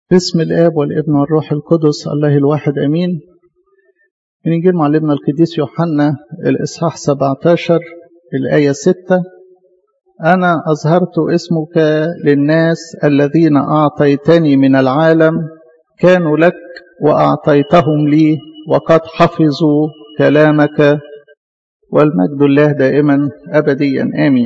باسم الآب والابن والروح القدس الله الواحد أمين من إنجيل معلمنا القديس يوحنا الإصحاح 17 الآية 6 أنا أظهرت اسمك للناس الذين أعطيتني من العالم كانوا لك وأعطيتهم لي وقد حفظوا كلامك والمجد الله دائما أبديا آمين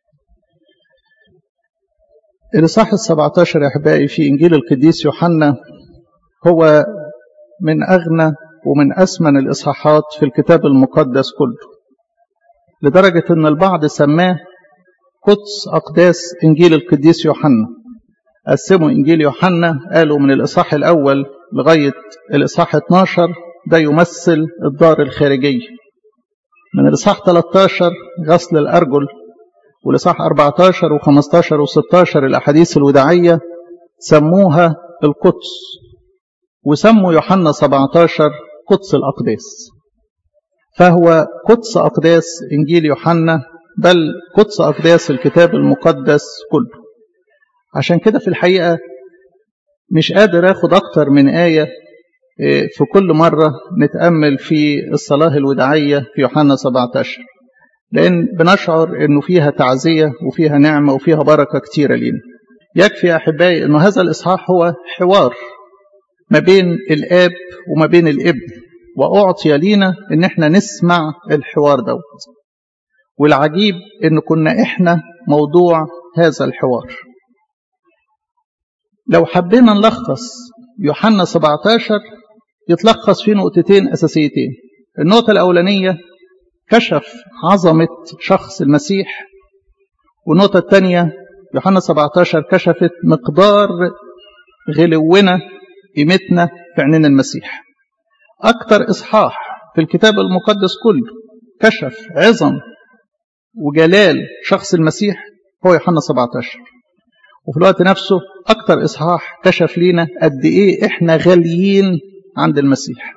الإصحاح السبعتاشر يا أحبائي في إنجيل القديس يوحنا هو من أغنى ومن أثمن الإصحاحات في الكتاب المقدس كله لدرجة أن البعض سماه قدس أقداس إنجيل القديس يوحنا قسموا إنجيل يوحنا قالوا من الإصحاح الأول لغاية الإصحاح 12 ده يمثل الدار الخارجية من الإصحاح 13 غسل الأرجل والإصحاح 14 و15 و16 الأحاديث الوداعية سموها القدس وسموا يوحنا 17 قدس الأقداس فهو قدس أقداس إنجيل يوحنا بل قدس أقداس الكتاب المقدس كله عشان كده في الحقيقة مش قادر أخد أكتر من آية في كل مرة نتأمل في الصلاة الوداعية في يوحنا 17 لأن بنشعر أنه فيها تعزية وفيها نعمة وفيها بركة كتيرة لنا يكفي يا أحبائي أنه هذا الإصحاح هو حوار ما بين الآب وما بين الابن وأعطي لينا أن احنا نسمع الحوار دوت والعجيب أن كنا احنا موضوع هذا الحوار لو حبينا نلخص يوحنا 17 يتلخص في نقطتين أساسيتين النقطة الأولانية كشف عظمة شخص المسيح والنقطة الثانية يوحنا 17 كشفت مقدار غلونا قيمتنا في عينين المسيح أكثر إصحاح في الكتاب المقدس كله كشف عظم وجلال شخص المسيح هو يوحنا 17 وفي الوقت نفسه أكثر إصحاح كشف لينا قد إيه إحنا غاليين عند المسيح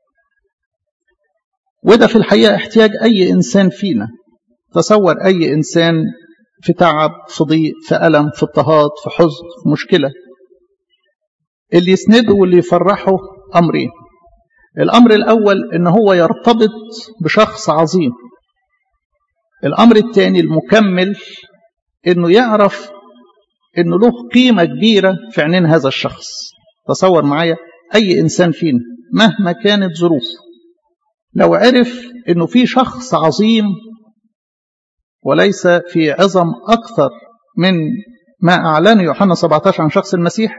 وده في الحقيقة احتياج أي إنسان فينا تصور أي إنسان في تعب في ضيق في ألم في اضطهاد في حزن في مشكلة اللي يسنده واللي يفرحه أمرين الأمر الأول إن هو يرتبط بشخص عظيم الأمر الثاني المكمل إنه يعرف إنه له قيمة كبيرة في عينين هذا الشخص تصور معايا أي إنسان فينا مهما كانت ظروفه لو عرف انه في شخص عظيم وليس في عظم اكثر من ما اعلنه يوحنا 17 عن شخص المسيح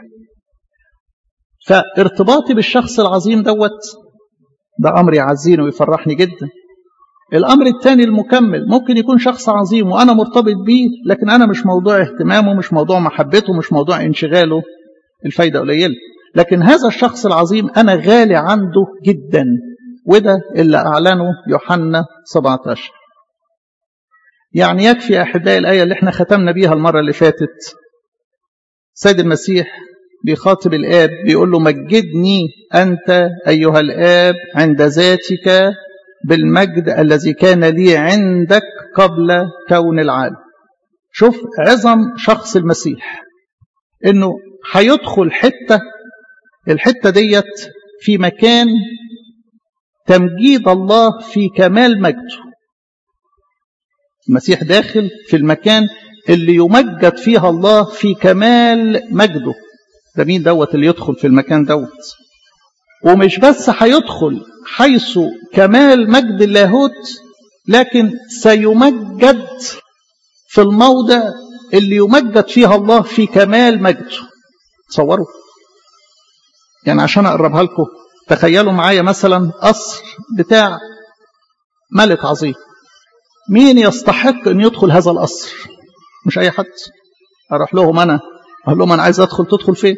فارتباطي بالشخص العظيم دوت ده امر يعزيني ويفرحني جدا الامر الثاني المكمل ممكن يكون شخص عظيم وانا مرتبط بيه لكن انا مش موضوع اهتمامه مش موضوع محبته مش موضوع انشغاله الفايده قليله لكن هذا الشخص العظيم انا غالي عنده جدا وده اللي أعلنه يوحنا 17 يعني يكفي يا أحبائي الآية اللي احنا ختمنا بيها المرة اللي فاتت سيد المسيح بيخاطب الآب بيقول له مجدني أنت أيها الآب عند ذاتك بالمجد الذي كان لي عندك قبل كون العالم شوف عظم شخص المسيح انه هيدخل حتة الحتة ديت في مكان تمجيد الله في كمال مجده المسيح داخل في المكان اللي يمجد فيها الله في كمال مجده ده مين دوت اللي يدخل في المكان دوت ومش بس هيدخل حيث كمال مجد اللاهوت لكن سيمجد في الموضع اللي يمجد فيها الله في كمال مجده تصوروا يعني عشان اقربها لكم تخيلوا معايا مثلا قصر بتاع ملك عظيم مين يستحق ان يدخل هذا القصر مش اي حد اروح لهم انا اقول لهم انا عايز ادخل تدخل فين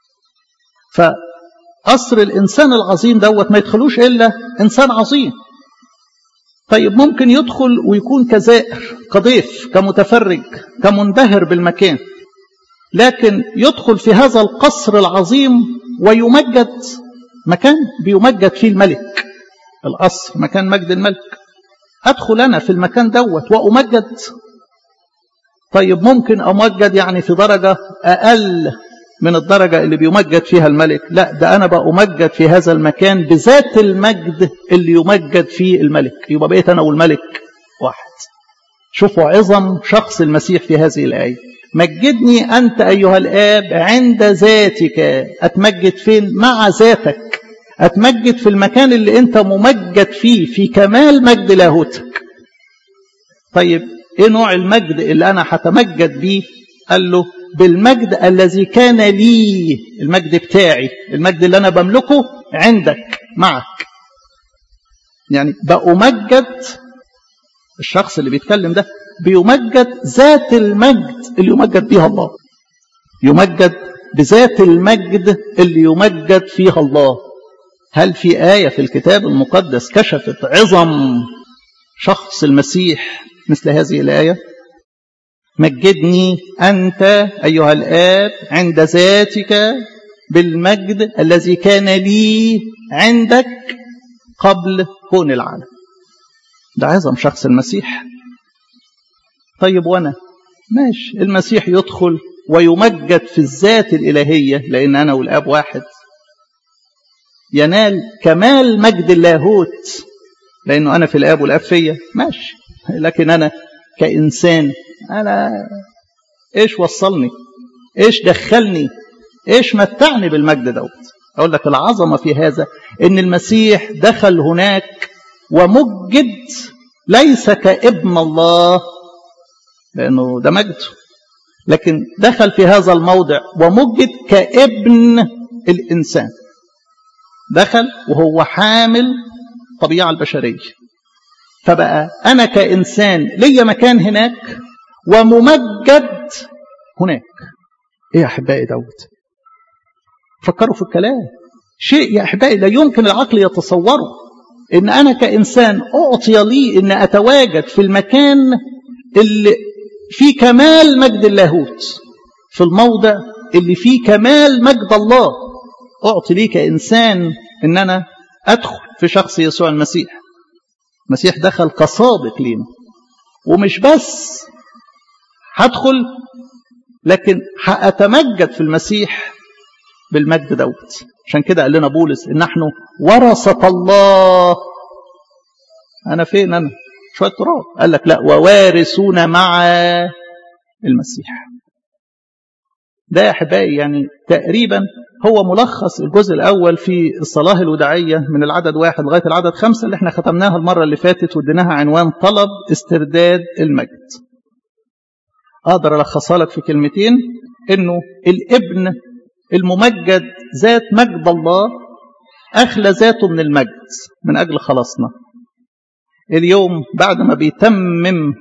فقصر الانسان العظيم دوت ما يدخلوش الا انسان عظيم طيب ممكن يدخل ويكون كزائر كضيف كمتفرج كمنبهر بالمكان لكن يدخل في هذا القصر العظيم ويمجد مكان بيمجد فيه الملك القصر مكان مجد الملك أدخل أنا في المكان دوت وأمجد طيب ممكن أمجد يعني في درجة أقل من الدرجة اللي بيمجد فيها الملك لا ده أنا بأمجد في هذا المكان بذات المجد اللي يمجد فيه الملك يبقى بقيت أنا والملك واحد شوفوا عظم شخص المسيح في هذه الآية مجدني أنت أيها الآب عند ذاتك أتمجد فين مع ذاتك أتمجد في المكان اللي أنت ممجد فيه في كمال مجد لاهوتك طيب إيه نوع المجد اللي أنا هتمجد بيه قال له بالمجد الذي كان لي المجد بتاعي المجد اللي أنا بملكه عندك معك يعني بأمجد الشخص اللي بيتكلم ده بيمجد ذات المجد اللي يمجد بيها الله يمجد بذات المجد اللي يمجد فيها الله هل في آية في الكتاب المقدس كشفت عظم شخص المسيح مثل هذه الآية مجدني أنت أيها الآب عند ذاتك بالمجد الذي كان لي عندك قبل كون العالم ده عظم شخص المسيح طيب وانا ماشي المسيح يدخل ويمجد في الذات الإلهية لأن أنا والآب واحد ينال كمال مجد اللاهوت لأنه أنا في الآب والآب فيا ماشي لكن أنا كإنسان أنا إيش وصلني إيش دخلني إيش متعني بالمجد دوت أقول لك العظمة في هذا إن المسيح دخل هناك ومجد ليس كابن الله لأنه ده مجده لكن دخل في هذا الموضع ومجد كابن الإنسان دخل وهو حامل طبيعة البشرية فبقى أنا كإنسان ليا مكان هناك وممجد هناك إيه يا أحبائي دوت فكروا في الكلام شيء يا أحبائي لا يمكن العقل يتصوره إن أنا كإنسان أعطي لي إن أتواجد في المكان اللي فيه كمال مجد اللاهوت في الموضع اللي فيه كمال مجد الله أعطي لي كإنسان إن أنا أدخل في شخص يسوع المسيح المسيح دخل كسابق لينا ومش بس هدخل لكن هأتمجد في المسيح بالمجد دوت عشان كده قال لنا بولس ان نحن ورثة الله انا فين انا شويه تراب قال لك لا ووارثون مع المسيح ده يا احبائي يعني تقريبا هو ملخص الجزء الاول في الصلاه الوداعيه من العدد واحد لغايه العدد خمسه اللي احنا ختمناها المره اللي فاتت واديناها عنوان طلب استرداد المجد اقدر الخصها لك في كلمتين انه الابن الممجد ذات مجد الله أخلى ذاته من المجد من أجل خلاصنا اليوم بعد ما بيتمم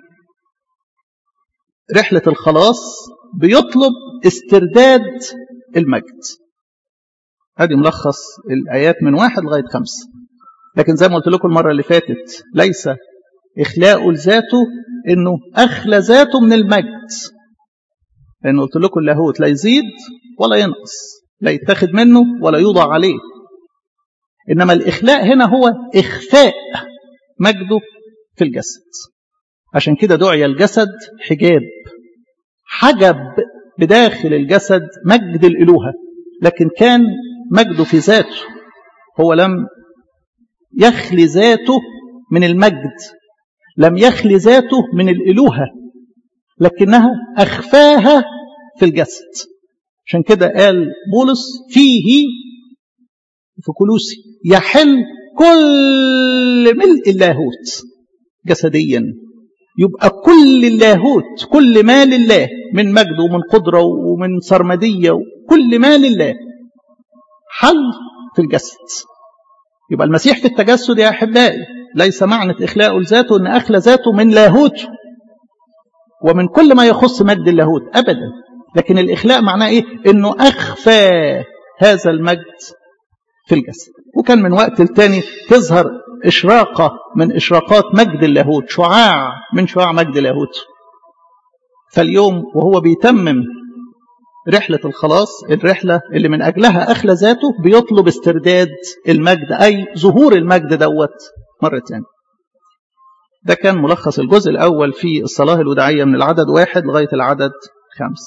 رحلة الخلاص بيطلب استرداد المجد هذه ملخص الآيات من واحد لغاية خمسة لكن زي ما قلت لكم المرة اللي فاتت ليس إخلاء لذاته إنه أخلى ذاته من المجد لأنه قلت لكم اللاهوت لا يزيد ولا ينقص لا يتخذ منه ولا يوضع عليه إنما الإخلاء هنا هو إخفاء مجده في الجسد عشان كده دعي الجسد حجاب حجب بداخل الجسد مجد الإلوهة لكن كان مجده في ذاته هو لم يخلي ذاته من المجد لم يخلي ذاته من الإلوهة لكنها أخفاها في الجسد عشان كده قال بولس فيه في كلوسي يحل كل ملء اللاهوت جسديا يبقى كل اللاهوت كل ما لله من مجد ومن قدرة ومن سرمدية كل ما لله حل في الجسد يبقى المسيح في التجسد يا أحبائي ليس معنى إخلاء لذاته أن أخلى ذاته من لاهوته ومن كل ما يخص مجد اللاهوت أبدا لكن الإخلاء معناه إيه أنه أخفى هذا المجد في الجسد وكان من وقت لتاني تظهر إشراقة من إشراقات مجد اللاهوت شعاع من شعاع مجد اللاهوت فاليوم وهو بيتمم رحلة الخلاص الرحلة اللي من أجلها أخلى ذاته بيطلب استرداد المجد أي ظهور المجد دوت مرة تانية ده كان ملخص الجزء الأول في الصلاة الوداعية من العدد واحد لغاية العدد خمس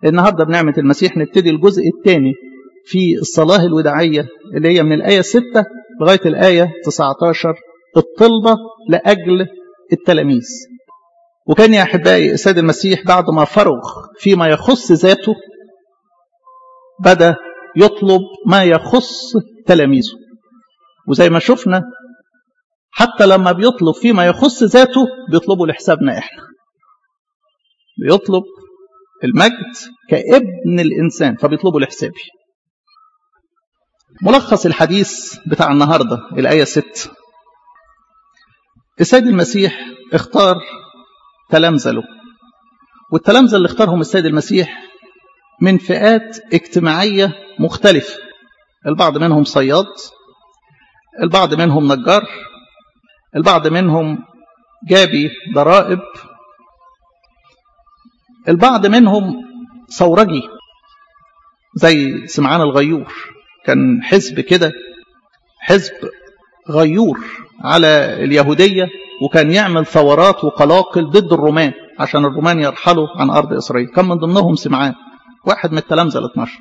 النهاردة بنعمة المسيح نبتدي الجزء الثاني في الصلاة الوداعية اللي هي من الآية 6 لغاية الآية 19 الطلبة لأجل التلاميذ وكان يا أحبائي السيد المسيح بعد ما فرغ فيما يخص ذاته بدأ يطلب ما يخص تلاميذه وزي ما شفنا حتى لما بيطلب فيما يخص ذاته بيطلبه لحسابنا احنا بيطلب المجد كابن الإنسان فبيطلبه لحسابي ملخص الحديث بتاع النهاردة الآية 6 السيد المسيح اختار تلامذة له والتلامذة اللي اختارهم السيد المسيح من فئات اجتماعية مختلفة البعض منهم صياد البعض منهم نجار البعض منهم جابي ضرائب البعض منهم ثورجي زي سمعان الغيور كان حزب كده حزب غيور على اليهودية وكان يعمل ثورات وقلاقل ضد الرومان عشان الرومان يرحلوا عن أرض إسرائيل كان من ضمنهم سمعان واحد من التلامذة ال 12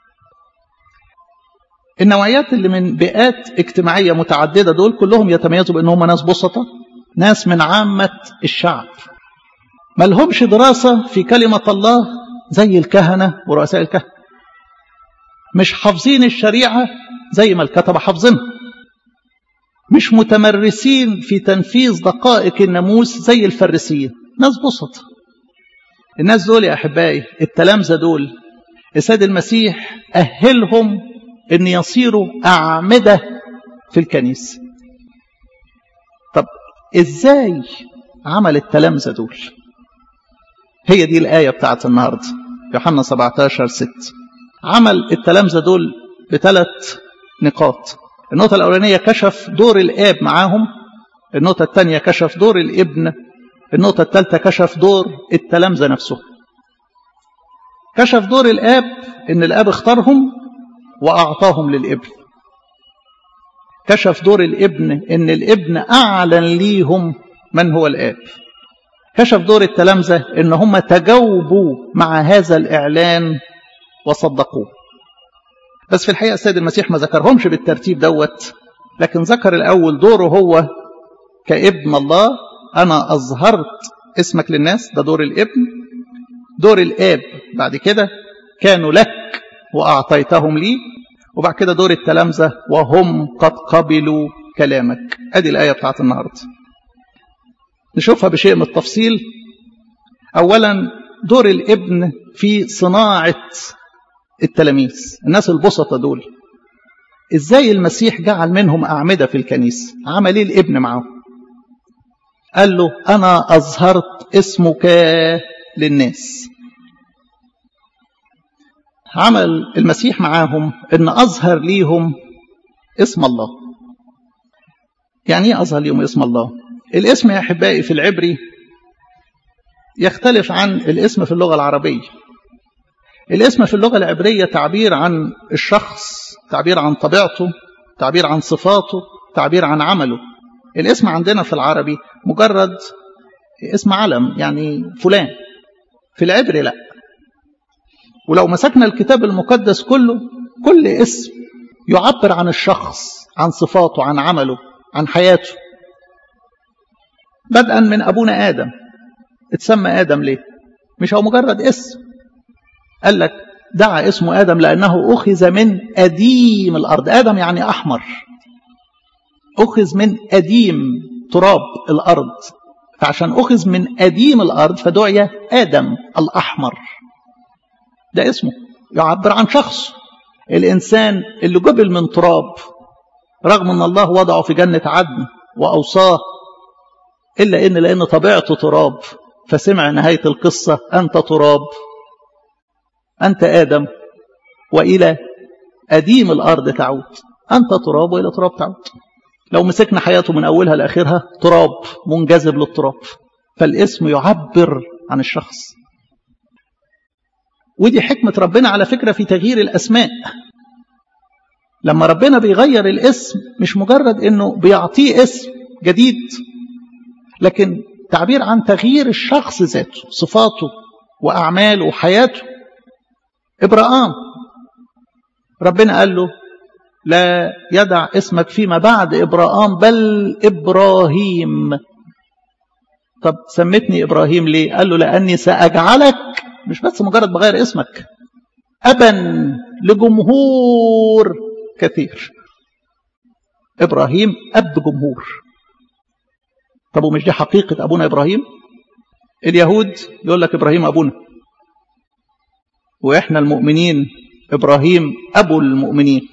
النوعيات اللي من بيئات اجتماعية متعددة دول كلهم يتميزوا بأنهم ناس بسطة ناس من عامة الشعب ما لهمش دراسة في كلمة الله زي الكهنة ورؤساء الكهنة مش حافظين الشريعة زي ما الكتبة حافظينها مش متمرسين في تنفيذ دقائق الناموس زي الفريسيين ناس بسط الناس دول يا أحبائي التلامذة دول السيد المسيح أهلهم أن يصيروا أعمدة في الكنيسة طب إزاي عمل التلامذة دول هي دي الآية بتاعت النهاردة يوحنا 17 6 عمل التلامذة دول بثلاث نقاط النقطة الأولانية كشف دور الآب معاهم النقطة الثانية كشف دور الابن النقطة الثالثة كشف دور التلامذة نفسه كشف دور الآب إن الآب اختارهم وأعطاهم للابن كشف دور الابن إن الابن أعلن ليهم من هو الآب كشف دور التلامذة إن هم تجاوبوا مع هذا الإعلان وصدقوه بس في الحقيقة السيد المسيح ما ذكرهمش بالترتيب دوت لكن ذكر الأول دوره هو كابن الله أنا أظهرت اسمك للناس ده دور الابن دور الآب بعد كده كانوا لك وأعطيتهم لي وبعد كده دور التلامذة وهم قد قبلوا كلامك أدي الآية بتاعت النهاردة نشوفها بشيء من التفصيل أولا دور الابن في صناعة التلاميذ الناس البسطة دول ازاي المسيح جعل منهم أعمدة في الكنيسة عمل ايه الابن معاهم قال له أنا أظهرت اسمك للناس عمل المسيح معاهم ان أظهر ليهم اسم الله يعني ايه أظهر ليهم اسم الله الاسم يا أحبائي في العبري يختلف عن الاسم في اللغة العربية الاسم في اللغة العبرية تعبير عن الشخص تعبير عن طبيعته تعبير عن صفاته تعبير عن عمله الاسم عندنا في العربي مجرد اسم علم يعني فلان في العبري لا ولو مسكنا الكتاب المقدس كله كل اسم يعبر عن الشخص عن صفاته عن عمله عن حياته بدءا من أبونا آدم اتسمى آدم ليه مش هو مجرد اسم قال لك دعا اسمه آدم لأنه أخذ من أديم الأرض آدم يعني أحمر أخذ من أديم تراب الأرض فعشان أخذ من أديم الأرض فدعي آدم الأحمر ده اسمه يعبر عن شخص الإنسان اللي جبل من تراب رغم أن الله وضعه في جنة عدن وأوصاه إلا إن لأن طبيعته تراب فسمع نهاية القصة أنت تراب أنت آدم وإلى أديم الأرض تعود أنت تراب وإلى تراب تعود لو مسكنا حياته من أولها لآخرها تراب منجذب للتراب فالاسم يعبر عن الشخص ودي حكمة ربنا على فكرة في تغيير الأسماء لما ربنا بيغير الاسم مش مجرد انه بيعطيه اسم جديد لكن تعبير عن تغيير الشخص ذاته صفاته وأعماله وحياته إبراهام ربنا قال له لا يدع اسمك فيما بعد إبراهام بل إبراهيم طب سمتني إبراهيم ليه قال له لأني سأجعلك مش بس مجرد بغير اسمك أبا لجمهور كثير إبراهيم أب جمهور طب ومش دي حقيقة أبونا إبراهيم اليهود يقول لك إبراهيم أبونا وإحنا المؤمنين إبراهيم أبو المؤمنين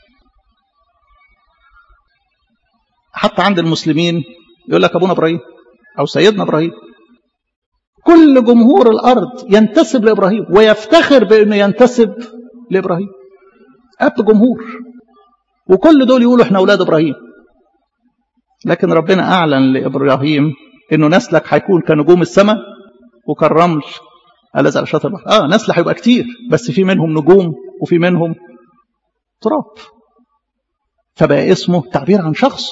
حتى عند المسلمين يقول لك أبونا إبراهيم أو سيدنا إبراهيم كل جمهور الأرض ينتسب لإبراهيم ويفتخر بأنه ينتسب لإبراهيم أب جمهور وكل دول يقولوا إحنا أولاد إبراهيم لكن ربنا أعلن لإبراهيم إنه نسلك هيكون كنجوم السماء وكالرمل الذي على شاطئ البحر آه نسل هيبقى كتير بس في منهم نجوم وفي منهم تراب فبقى اسمه تعبير عن شخص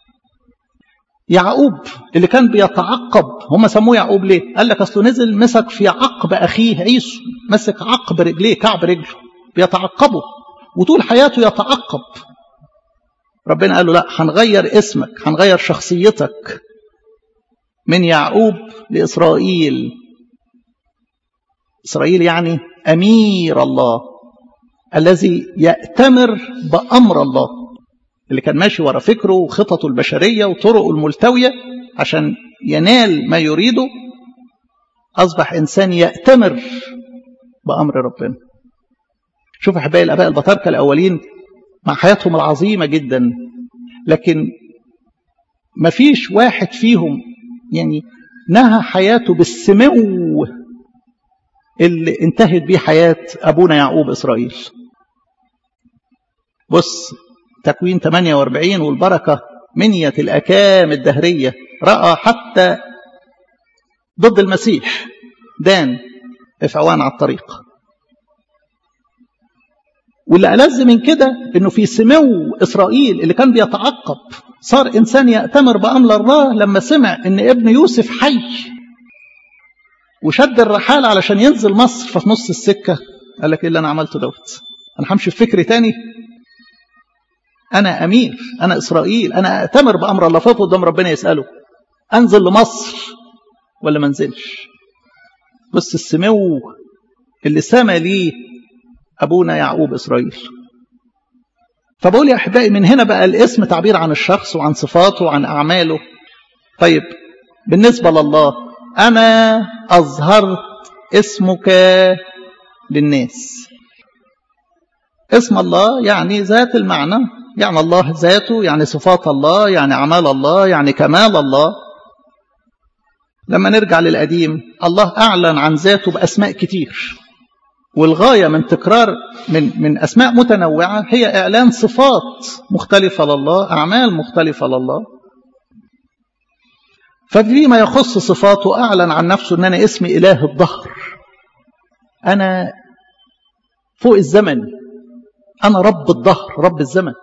يعقوب اللي كان بيتعقب هم سموه يعقوب ليه قال لك اصله نزل مسك في عقب اخيه عيسو مسك عقب رجليه كعب رجله بيتعقبه وطول حياته يتعقب ربنا قال له لا هنغير اسمك هنغير شخصيتك من يعقوب لإسرائيل إسرائيل يعني أمير الله الذي يأتمر بأمر الله اللي كان ماشي ورا فكره وخططه البشرية وطرقه الملتوية عشان ينال ما يريده أصبح إنسان يأتمر بأمر ربنا شوف أحبائي الآباء البطاركة الأولين مع حياتهم العظيمة جدا لكن ما فيش واحد فيهم يعني نهى حياته بالسمو اللي انتهت بيه حياة أبونا يعقوب إسرائيل بص تكوين 48 والبركة منية الأكام الدهرية رأى حتى ضد المسيح دان إفعوان على الطريق واللي ألذ من كده انه في سمو اسرائيل اللي كان بيتعقب صار انسان يأتمر بأمر الله لما سمع ان ابن يوسف حي وشد الرحال علشان ينزل مصر ففي نص السكة قال لك ايه اللي انا عملته دوت انا همشي في فكر تاني انا امير انا اسرائيل انا اتمر بامر الله فوق قدام ربنا يساله انزل لمصر ولا ما انزلش بص السمو اللي سمى ليه ابونا يعقوب اسرائيل فبقول يا احبائي من هنا بقى الاسم تعبير عن الشخص وعن صفاته وعن اعماله طيب بالنسبه لله انا اظهرت اسمك للناس اسم الله يعني ذات المعنى يعني الله ذاته يعني صفات الله يعني أعمال الله يعني كمال الله لما نرجع للقديم الله أعلن عن ذاته بأسماء كتير والغاية من تكرار من, من أسماء متنوعة هي إعلان صفات مختلفة لله أعمال مختلفة لله ففيما يخص صفاته أعلن عن نفسه أن أنا اسمي إله الظهر أنا فوق الزمن أنا رب الظهر رب الزمن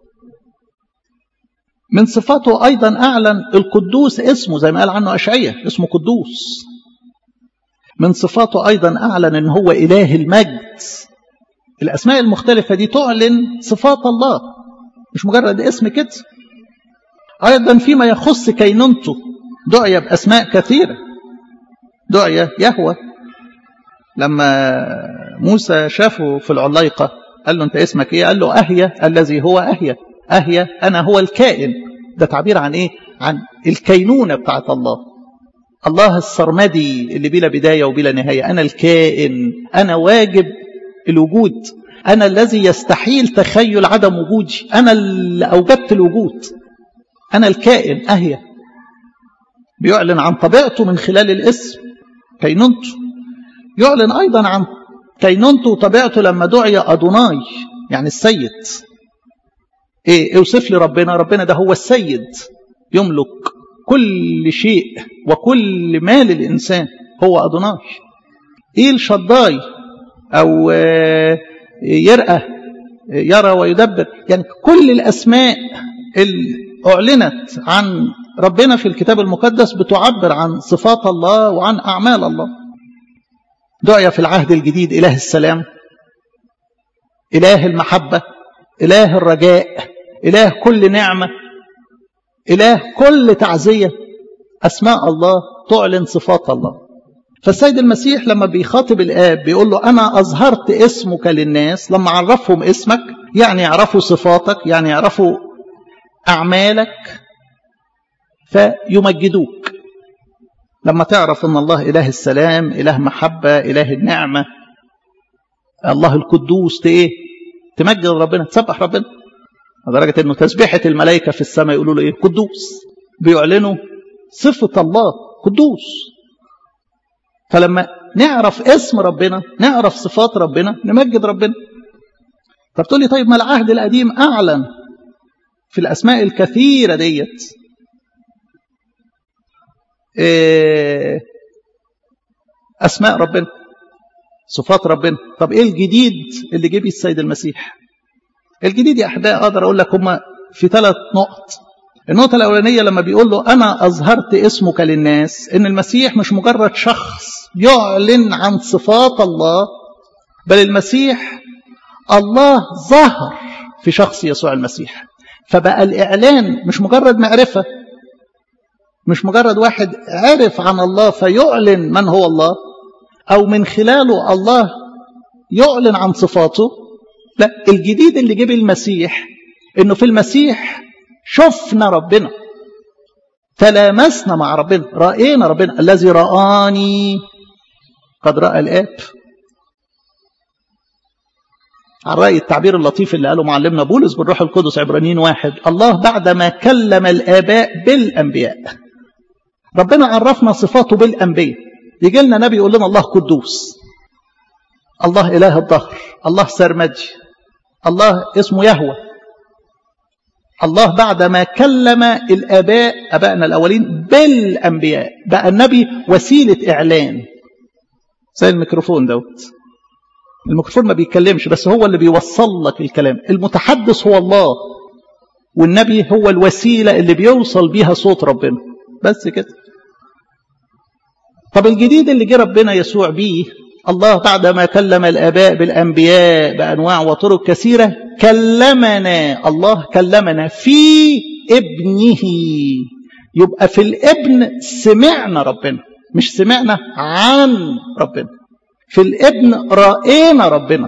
من صفاته أيضا أعلن القدوس اسمه زي ما قال عنه أشعية اسمه قدوس من صفاته أيضا أعلن أن هو إله المجد الأسماء المختلفة دي تعلن صفات الله مش مجرد اسم كده أيضا فيما يخص كينونته دعي بأسماء كثيرة دعي يهوى لما موسى شافه في العلايقة قال له أنت اسمك إيه قال له أهيا الذي هو أهيا أهيا أنا هو الكائن ده تعبير عن إيه عن الكينونة بتاعت الله الله السرمدي اللي بلا بداية وبلا نهاية أنا الكائن أنا واجب الوجود أنا الذي يستحيل تخيل عدم وجودي أنا اللي أوجدت الوجود أنا الكائن أهيا بيعلن عن طبيعته من خلال الاسم كينونته يعلن أيضا عن كينونته وطبيعته لما دعي أدوناي يعني السيد ايه اوصف لي ربنا ربنا ده هو السيد يملك كل شيء وكل مال الانسان هو ادوناي ايه الشضاي او يرأى يرى ويدبر يعني كل الاسماء اللي اعلنت عن ربنا في الكتاب المقدس بتعبر عن صفات الله وعن اعمال الله دعي في العهد الجديد اله السلام إله المحبة إله الرجاء إله كل نعمة إله كل تعزية أسماء الله تعلن صفات الله فالسيد المسيح لما بيخاطب الآب بيقول له أنا أظهرت اسمك للناس لما عرفهم اسمك يعني يعرفوا صفاتك يعني يعرفوا أعمالك فيمجدوك لما تعرف أن الله إله السلام إله محبة إله النعمة الله القدوس إيه تمجد ربنا تسبح ربنا لدرجة أنه تسبيحة الملائكة في السماء يقولوا له إيه قدوس بيعلنوا صفة الله قدوس فلما نعرف اسم ربنا نعرف صفات ربنا نمجد ربنا طب تقول لي طيب ما العهد القديم أعلن في الأسماء الكثيرة ديت إيه أسماء ربنا صفات ربنا طب إيه الجديد اللي جه بيه السيد المسيح الجديد يا أحبائي أقدر أقول لك هما في ثلاث نقط النقطة الأولانية لما بيقول له أنا أظهرت اسمك للناس إن المسيح مش مجرد شخص يعلن عن صفات الله بل المسيح الله ظهر في شخص يسوع المسيح فبقى الإعلان مش مجرد معرفة مش مجرد واحد عرف عن الله فيعلن من هو الله أو من خلاله الله يعلن عن صفاته لا الجديد اللي جه المسيح إنه في المسيح شفنا ربنا تلامسنا مع ربنا رأينا ربنا الذي رآني قد رأى الآب على رأي التعبير اللطيف اللي قاله معلمنا بولس بالروح القدس عبرانيين واحد الله بعدما كلم الآباء بالأنبياء ربنا عرفنا صفاته بالأنبياء يجي لنا نبي يقول لنا الله قدوس الله إله الظهر الله سرمدي الله اسمه يهوه الله بعدما كلم الآباء أبائنا الأولين بالأنبياء بقى النبي وسيلة إعلان زي الميكروفون دوت الميكروفون ما بيتكلمش بس هو اللي بيوصل لك الكلام المتحدث هو الله والنبي هو الوسيلة اللي بيوصل بيها صوت ربنا بس كده طب الجديد اللي جه ربنا يسوع بيه الله بعدما كلم الآباء بالأنبياء بأنواع وطرق كثيرة كلمنا الله كلمنا في ابنه يبقى في الابن سمعنا ربنا مش سمعنا عن ربنا في الابن رأينا ربنا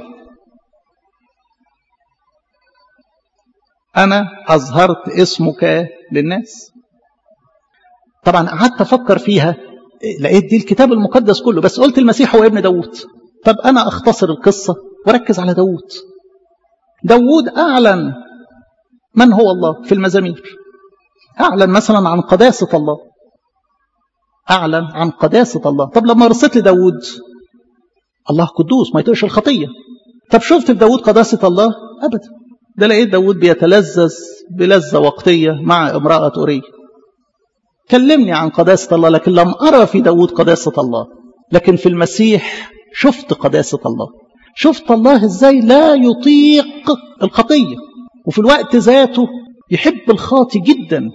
أنا أظهرت اسمك للناس طبعا قعدت أفكر فيها لقيت دي الكتاب المقدس كله بس قلت المسيح هو ابن داوود طب أنا أختصر القصة وركز على داوود داوود أعلن من هو الله في المزامير أعلن مثلا عن قداسة الله أعلن عن قداسة الله طب لما رصيت لداوود الله قدوس ما يطيقش الخطية طب شفت في داوود قداسة الله أبدا ده لقيت داوود بيتلذذ بلذة وقتية مع امرأة أورية كلمني عن قداسة الله لكن لم أرى في داود قداسة الله لكن في المسيح شفت قداسة الله شفت الله ازاي لا يطيق الخطية وفي الوقت ذاته يحب الخاطي جدا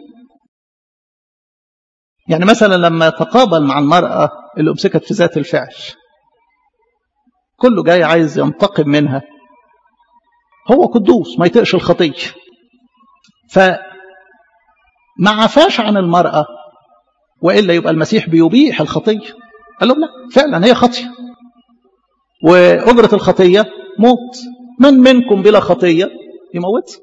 يعني مثلا لما تقابل مع المرأة اللي أمسكت في ذات الفعل كله جاي عايز ينتقم منها هو قدوس ما يطيقش الخطية فما عفاش عن المرأة وإلا يبقى المسيح بيبيح الخطية قال لهم لا فعلا هي خطية وأجرة الخطية موت من منكم بلا خطية يموت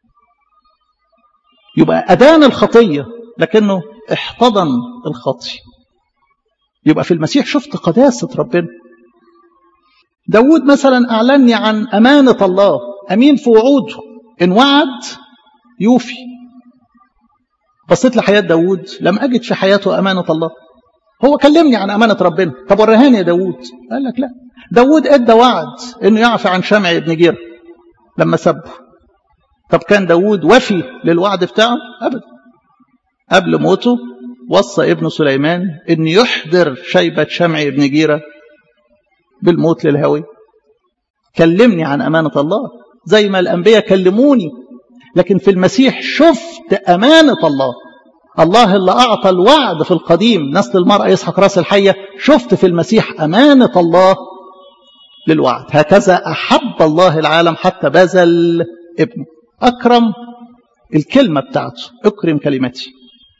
يبقى أدان الخطية لكنه احتضن الخطي يبقى في المسيح شفت قداسة ربنا داود مثلا أعلني عن أمانة الله أمين في وعوده إن وعد يوفي بصيت لحياة داود لم أجد في حياته أمانة الله هو كلمني عن أمانة ربنا طب ورهاني يا داود قال لك لا داود ادى وعد انه يعفى عن شمع ابن جير لما سبه طب كان داود وفي للوعد بتاعه ابدا قبل موته وصى ابن سليمان ان يحضر شيبة شمع ابن جيرة بالموت للهوي كلمني عن أمانة الله زي ما الأنبياء كلموني لكن في المسيح شفت أمانة الله الله اللي أعطى الوعد في القديم نسل المرأة يسحق راس الحية شفت في المسيح أمانة الله للوعد هكذا أحب الله العالم حتى بذل ابنه أكرم الكلمة بتاعته اكرم كلمتي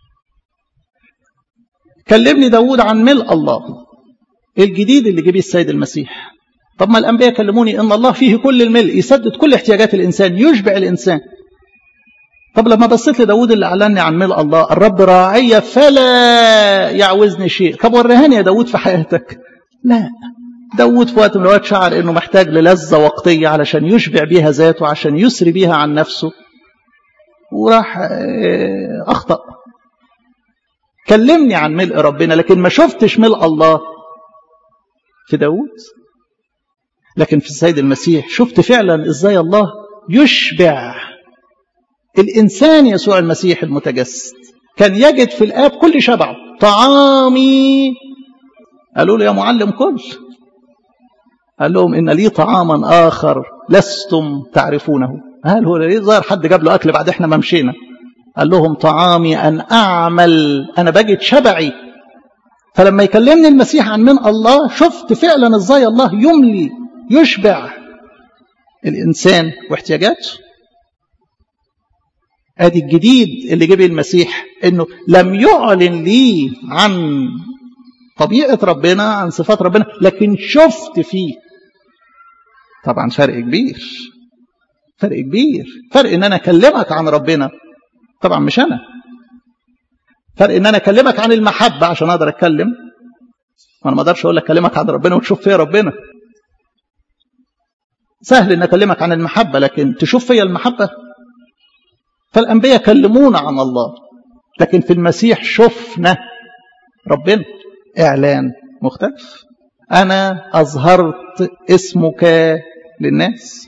كلمني داود عن ملء الله الجديد اللي جه السيد المسيح طب ما الأنبياء كلموني إن الله فيه كل الملء يسدد كل احتياجات الإنسان يشبع الإنسان طب لما بصيت لداود اللي أعلني عن ملء الله الرب راعي فلا يعوزني شيء طب ورهاني يا داود في حياتك لا داود في وقت من الوقت شعر انه محتاج للذة وقتية علشان يشبع بيها ذاته عشان يسري بيها عن نفسه وراح اخطأ كلمني عن ملء ربنا لكن ما شفتش ملء الله في داود لكن في السيد المسيح شفت فعلا ازاي الله يشبع الانسان يسوع المسيح المتجسد كان يجد في الاب كل شبعه طعامي قالوا له يا معلم كل قال لهم ان لي طعاما اخر لستم تعرفونه قال هو ليه ظهر حد جاب له اكل بعد احنا ما مشينا قال لهم طعامي ان اعمل انا بجد شبعي فلما يكلمني المسيح عن من الله شفت فعلا ازاي الله يملي يشبع الانسان واحتياجاته ادي الجديد اللي جه المسيح انه لم يعلن لي عن طبيعه ربنا عن صفات ربنا لكن شفت فيه طبعا فرق كبير فرق كبير فرق ان انا اكلمك عن ربنا طبعا مش انا فرق ان انا اكلمك عن المحبه عشان اقدر اتكلم انا ما اقدرش اقول لك اكلمك عن ربنا وتشوف فيا ربنا سهل ان اكلمك عن المحبه لكن تشوف فيا المحبه فالانبياء كلمونا عن الله لكن في المسيح شفنا ربنا اعلان مختلف انا اظهرت اسمك للناس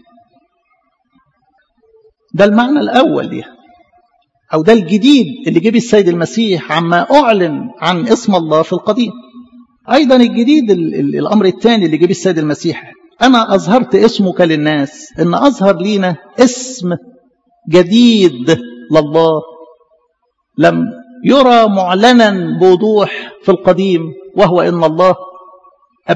ده المعنى الاول ليها او ده الجديد اللي جه السيد المسيح عما اعلن عن اسم الله في القديم ايضا الجديد ال ال الامر الثاني اللي جه السيد المسيح انا اظهرت اسمك للناس ان اظهر لينا اسم جديد لله لم يرى معلنا بوضوح في القديم وهو ان الله اب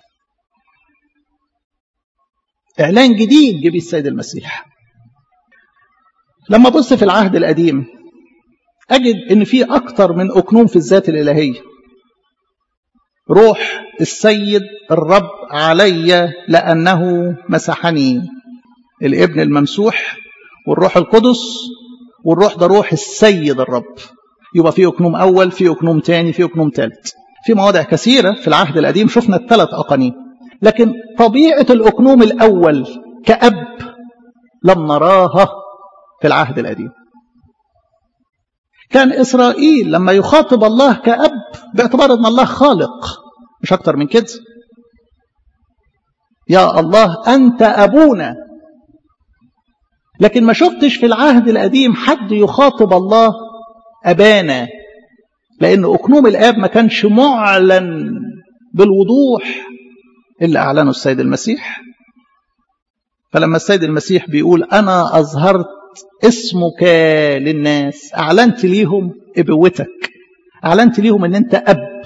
اعلان جديد جه السيد المسيح لما ابص في العهد القديم اجد ان في اكتر من اكنوم في الذات الالهيه روح السيد الرب علي لانه مسحني الابن الممسوح والروح القدس والروح ده روح السيد الرب يبقى في اكنوم اول في اكنوم تاني في اكنوم تالت في مواضع كثيره في العهد القديم شفنا الثلاث اقانيم لكن طبيعه الاكنوم الاول كاب لم نراها في العهد القديم كان إسرائيل لما يخاطب الله كأب باعتبار أن الله خالق مش أكتر من كده يا الله أنت أبونا لكن ما شفتش في العهد القديم حد يخاطب الله أبانا لأن أكنوم الآب ما كانش معلن بالوضوح اللي أعلنه السيد المسيح فلما السيد المسيح بيقول أنا أظهرت اسمك للناس أعلنت ليهم إبوتك أعلنت ليهم أن أنت أب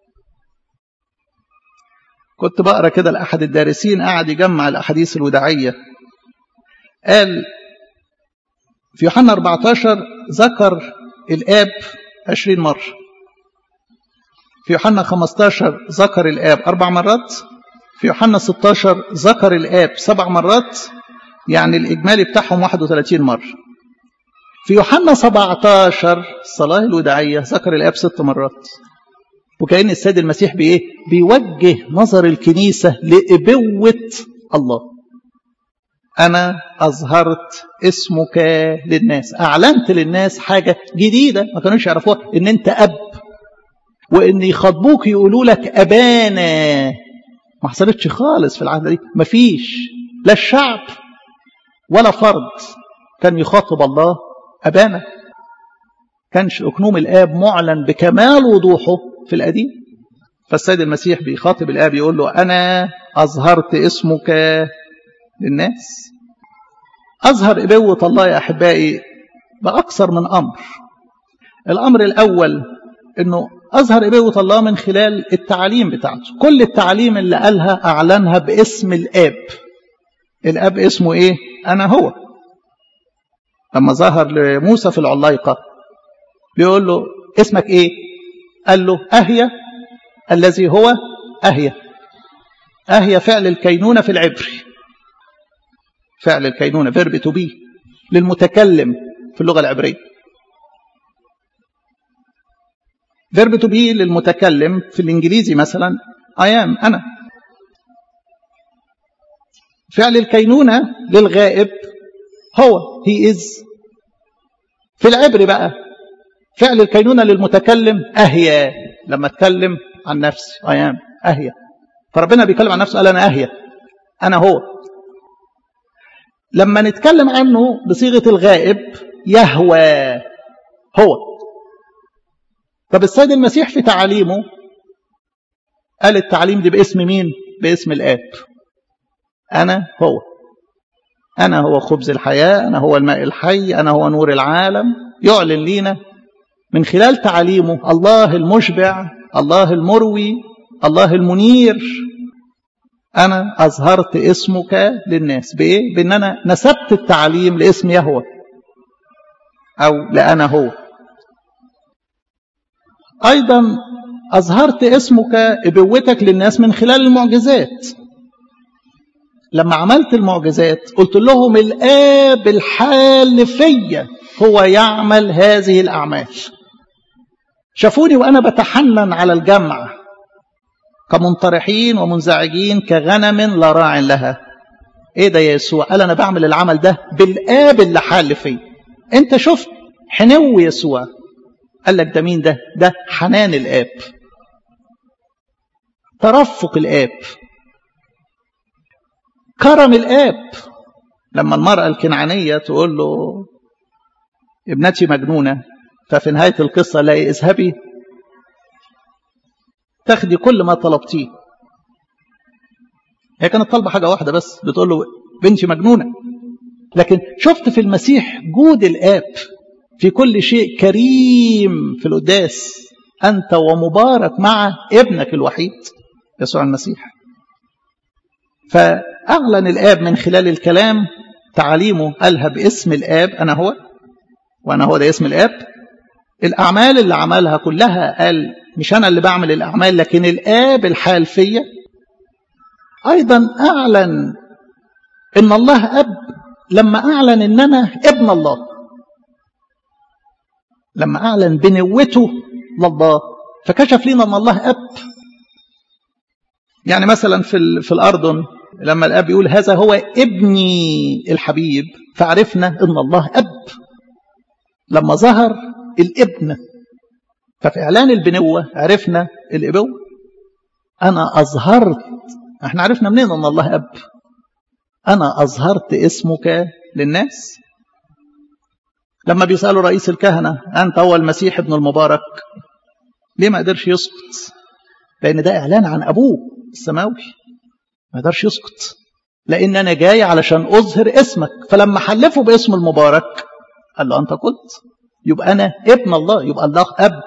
كنت بقرا كده لأحد الدارسين قاعد يجمع الأحاديث الوداعية قال في يوحنا 14 ذكر الآب 20 مرة في يوحنا 15 ذكر الآب أربع مرات في يوحنا 16 ذكر الآب سبع مرات يعني الإجمالي بتاعهم 31 مرة في يوحنا 17 الصلاة الوداعية ذكر الآب ست مرات وكأن السيد المسيح بإيه؟ بيوجه نظر الكنيسة لإبوة الله أنا أظهرت اسمك للناس أعلنت للناس حاجة جديدة ما كانوش يعرفوها إن أنت أب وإن يخاطبوك يقولوا لك أبانا ما حصلتش خالص في العهد دي مفيش لا الشعب ولا فرد كان يخاطب الله أبانا كانش أكنوم الآب معلن بكمال وضوحه في القديم فالسيد المسيح بيخاطب الآب يقول له أنا أظهرت اسمك للناس أظهر إبوة الله يا أحبائي بأكثر من أمر الأمر الأول أنه أظهر إبوة الله من خلال التعاليم بتاعته كل التعاليم اللي قالها أعلنها باسم الآب الآب اسمه إيه؟ أنا هو لما ظهر لموسى في العلايقة بيقول له اسمك إيه؟ قال له أهيا الذي هو أهيا أهيا فعل الكينونة في العبري فعل الكينونة فيرب تو بي للمتكلم في اللغة العبرية فيرب تو بي للمتكلم في الإنجليزي مثلا I am أنا فعل الكينونة للغائب هو he is في العبري بقى فعل الكينونة للمتكلم أهيا لما اتكلم عن نفسي I am أهيا فربنا بيتكلم عن نفسه قال أنا أهيا أنا هو لما نتكلم عنه بصيغة الغائب يهوى هو طب السيد المسيح في تعاليمه قال التعليم دي باسم مين باسم الآب أنا هو أنا هو خبز الحياة أنا هو الماء الحي أنا هو نور العالم يعلن لينا من خلال تعاليمه الله المشبع الله المروي الله المنير أنا أظهرت اسمك للناس بإيه؟ بأن أنا نسبت التعليم لاسم يهوه أو لأنا هو أيضا أظهرت اسمك إبوتك للناس من خلال المعجزات لما عملت المعجزات قلت لهم الآب الحال فيا هو يعمل هذه الأعمال شافوني وأنا بتحنن على الجمع كمنطرحين ومنزعجين كغنم لا راع لها ايه ده يا يسوع قال انا بعمل العمل ده بالاب اللي حال فيه انت شفت حنو يسوع قال لك ده مين ده ده حنان الاب ترفق الاب كرم الاب لما المرأة الكنعانية تقول له ابنتي مجنونة ففي نهاية القصة لا اذهبي تاخدي كل ما طلبتيه هي كانت طالبة حاجة واحدة بس بتقول له بنتي مجنونة لكن شفت في المسيح جود الآب في كل شيء كريم في القداس أنت ومبارك مع ابنك الوحيد يسوع المسيح فأعلن الآب من خلال الكلام تعاليمه قالها باسم الآب أنا هو وأنا هو ده اسم الآب الأعمال اللي عملها كلها قال مش أنا اللي بعمل الأعمال لكن الآب الحال فيا أيضا أعلن إن الله أب لما أعلن إن أنا ابن الله لما أعلن بنوته لله فكشف لنا أن الله أب يعني مثلا في, في الأردن لما الأب يقول هذا هو ابني الحبيب فعرفنا أن الله أب لما ظهر الابن ففي إعلان البنوة عرفنا الإبوة أنا أظهرت احنا عرفنا منين أن الله أب أنا أظهرت اسمك للناس لما بيسألوا رئيس الكهنة أنت هو المسيح ابن المبارك ليه ما قدرش يسكت لأن ده إعلان عن أبوه السماوي ما قدرش يسكت لأن أنا جاي علشان أظهر اسمك فلما حلفوا باسم المبارك قال له أنت قلت يبقى أنا ابن الله يبقى الله أب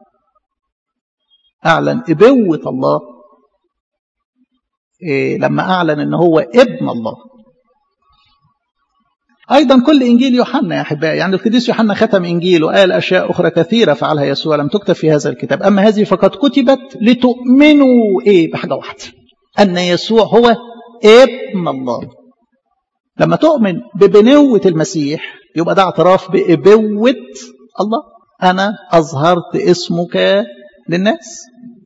أعلن إبوة الله إيه لما أعلن أنه هو ابن الله أيضا كل إنجيل يوحنا يا أحبائي يعني القديس يوحنا ختم إنجيل وقال أشياء أخرى كثيرة فعلها يسوع لم تكتب في هذا الكتاب أما هذه فقد كتبت لتؤمنوا إيه بحاجة واحدة أن يسوع هو ابن الله لما تؤمن ببنوة المسيح يبقى ده اعتراف بإبوة الله أنا أظهرت اسمك للناس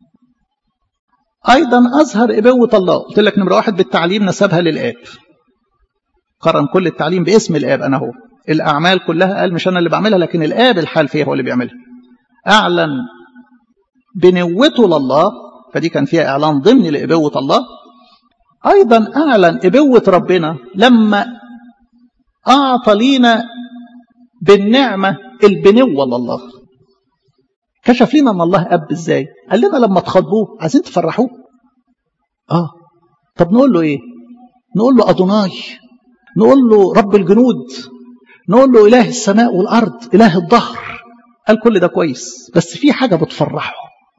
أيضا أظهر إبوة الله قلت لك نمرة واحد بالتعليم نسبها للآب قرن كل التعليم باسم الآب أنا هو الأعمال كلها قال مش أنا اللي بعملها لكن الآب الحال فيها هو اللي بيعملها أعلن بنوته لله فدي كان فيها إعلان ضمني لإبوة الله أيضا أعلن إبوة ربنا لما أعطى لينا بالنعمة البنوة لله كشف لنا أن الله أب إزاي قال لنا لما تخاطبوه عايزين تفرحوه آه طب نقول له إيه نقول له أدوناي نقول له رب الجنود نقول له إله السماء والأرض إله الظهر قال كل ده كويس بس في حاجة بتفرحه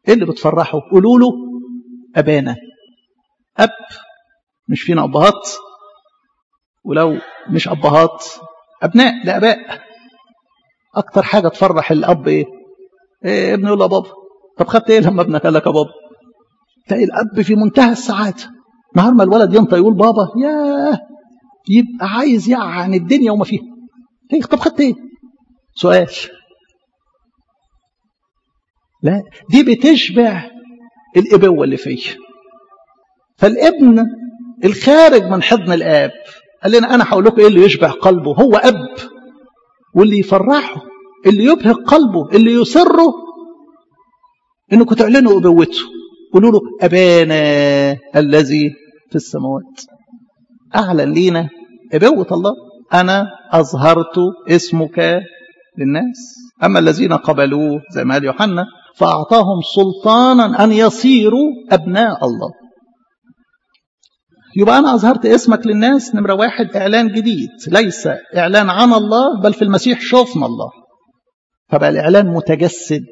ايه اللي بتفرحه قولوا له ابانا اب مش فينا ابهات ولو مش ابهات ابناء لاباء اكتر حاجه تفرح الاب ايه, إيه ابنه يقول له بابا طب خدت ايه لما ابنك قال لك يا بابا تلاقي الاب في منتهى السعاده نهار ما الولد ينطق يقول بابا ياه يبقى عايز يعني الدنيا وما فيها طب خدت ايه سؤال لا دي بتشبع الابوه اللي فيه فالابن الخارج من حضن الاب قال لنا انا هقول لكم ايه اللي يشبع قلبه هو اب واللي يفرحه اللي يبهج قلبه اللي يسره انكم تعلنوا ابوته قولوا له ابانا الذي في السماوات اعلن لينا ابوه الله انا اظهرت اسمك للناس اما الذين قبلوه زي ما قال يوحنا فاعطاهم سلطانا ان يصيروا ابناء الله يبقى أنا أظهرت اسمك للناس نمرة واحد إعلان جديد ليس إعلان عن الله بل في المسيح شوفنا الله فبقى الإعلان متجسد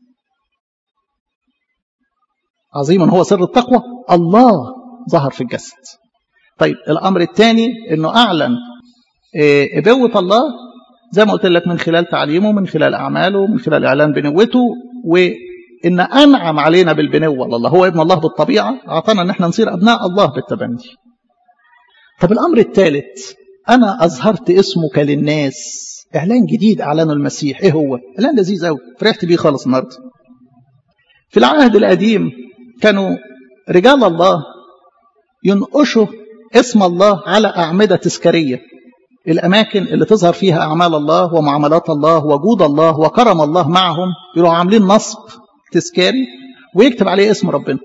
عظيما هو سر التقوى الله ظهر في الجسد طيب الأمر الثاني أنه أعلن إبوة الله زي ما قلت لك من خلال تعليمه من خلال أعماله من خلال إعلان بنوته وإن أنعم علينا بالبنوة الله هو ابن الله بالطبيعة أعطانا أن احنا نصير أبناء الله بالتبني طب الأمر الثالث أنا أظهرت اسمك للناس إعلان جديد أعلنه المسيح إيه هو؟ إعلان لذيذ أوي فرحت بيه خالص النهاردة في العهد القديم كانوا رجال الله ينقشوا اسم الله على أعمدة تذكارية الأماكن اللي تظهر فيها أعمال الله ومعاملات الله وجود الله وكرم الله معهم يروحوا عاملين نصب تذكاري ويكتب عليه اسم ربنا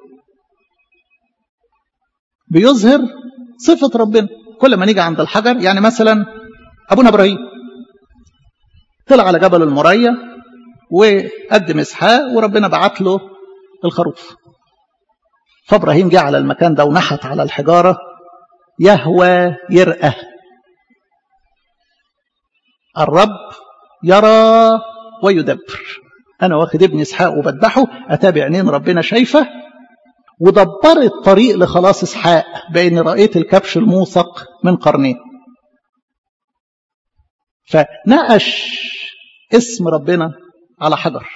بيظهر صفة ربنا كل ما نيجي عند الحجر يعني مثلا أبونا إبراهيم طلع على جبل المريا وقدم إسحاق وربنا بعت له الخروف فإبراهيم جه على المكان ده ونحت على الحجارة يهوى يرأى الرب يرى ويدبر أنا واخد ابن إسحاق وبذبحه أتابع عينين ربنا شايفة ودبرت طريق لخلاص إسحاق بأن رأيت الكبش الموثق من قرنين فنقش اسم ربنا على حجر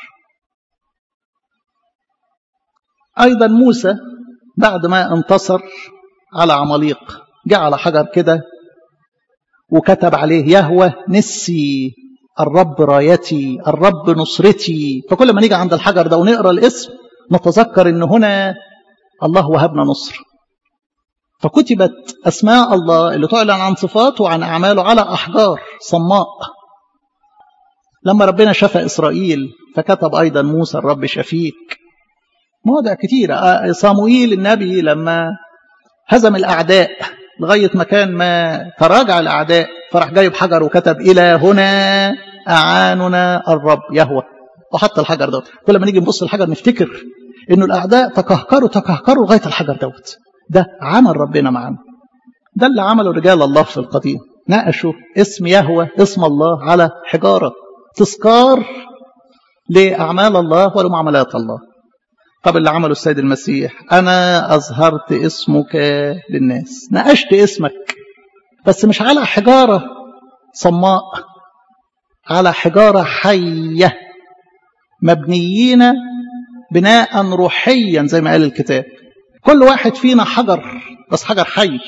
أيضا موسى بعد ما انتصر على عماليق جاء على حجر كده وكتب عليه يهوى نسي الرب رايتي الرب نصرتي فكل ما نيجي عند الحجر ده ونقرا الاسم نتذكر ان هنا الله وهبنا نصر فكتبت اسماء الله اللي تعلن عن صفاته وعن اعماله على احجار صماء لما ربنا شفى اسرائيل فكتب ايضا موسى الرب شفيك مواضع كتيرة صاموئيل النبي لما هزم الأعداء لغاية مكان ما تراجع الأعداء فراح جايب حجر وكتب إلى هنا أعاننا الرب يهوى وحط الحجر دوت كل ما نيجي نبص الحجر نفتكر إنه الأعداء تكهكروا تكهكروا لغاية الحجر دوت ده عمل ربنا معانا ده اللي عمله رجال الله في القديم ناقشوا اسم يهوى اسم الله على حجارة تذكار لأعمال الله ولمعاملات الله طب اللي عمله السيد المسيح أنا أظهرت اسمك للناس ناقشت اسمك بس مش على حجارة صماء على حجارة حية مبنيين بناء روحيا زي ما قال الكتاب كل واحد فينا حجر بس حجر حي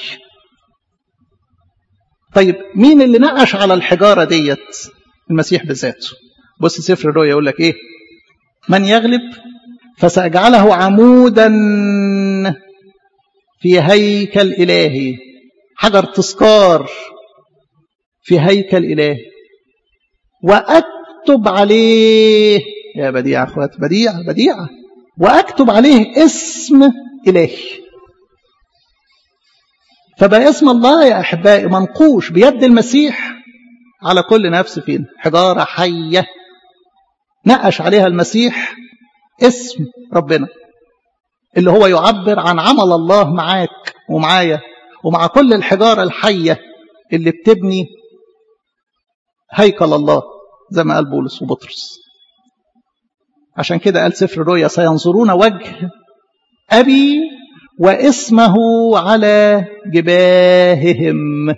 طيب مين اللي نقش على الحجارة ديت المسيح بذاته بص سفر الرؤيا يقول لك ايه من يغلب فسأجعله عمودا في هيكل إلهي حجر تذكار في هيكل إلهي وأكتب عليه يا بديع أخوات بديع بديع وأكتب عليه اسم إلهي فبقى اسم الله يا أحبائي منقوش بيد المسيح على كل نفس فينا حجارة حية نقش عليها المسيح اسم ربنا اللي هو يعبر عن عمل الله معاك ومعايا ومع كل الحجارة الحية اللي بتبني هيكل الله زي ما قال بولس وبطرس عشان كده قال سفر الرؤيا سينظرون وجه أبي واسمه على جباههم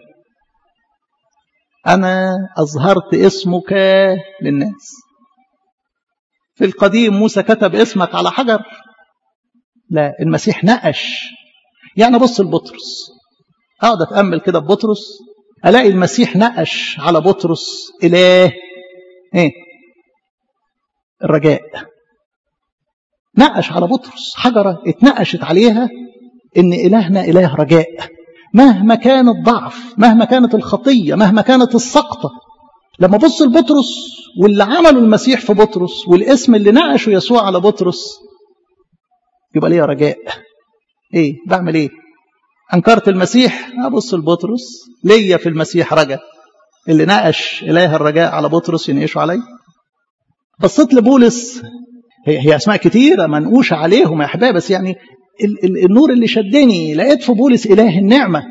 أنا أظهرت اسمك للناس في القديم موسى كتب اسمك على حجر لا المسيح نقش يعني بص لبطرس اقعد اتامل كده ببطرس الاقي المسيح نقش على بطرس اله ايه الرجاء نقش على بطرس حجره اتنقشت عليها ان الهنا اله رجاء مهما كان الضعف مهما كانت الخطيه مهما كانت السقطه لما بص لبطرس واللي عمله المسيح في بطرس والاسم اللي نقشه يسوع على بطرس يبقى ليا رجاء ايه بعمل ايه انكرت المسيح ابص لبطرس ليا في المسيح رجاء اللي نقش اله الرجاء على بطرس ينقشه علي بصيت لبولس هي, هي اسماء كتيره منقوشه عليهم يا احبابي بس يعني ال ال النور اللي شدني لقيت في بولس اله النعمه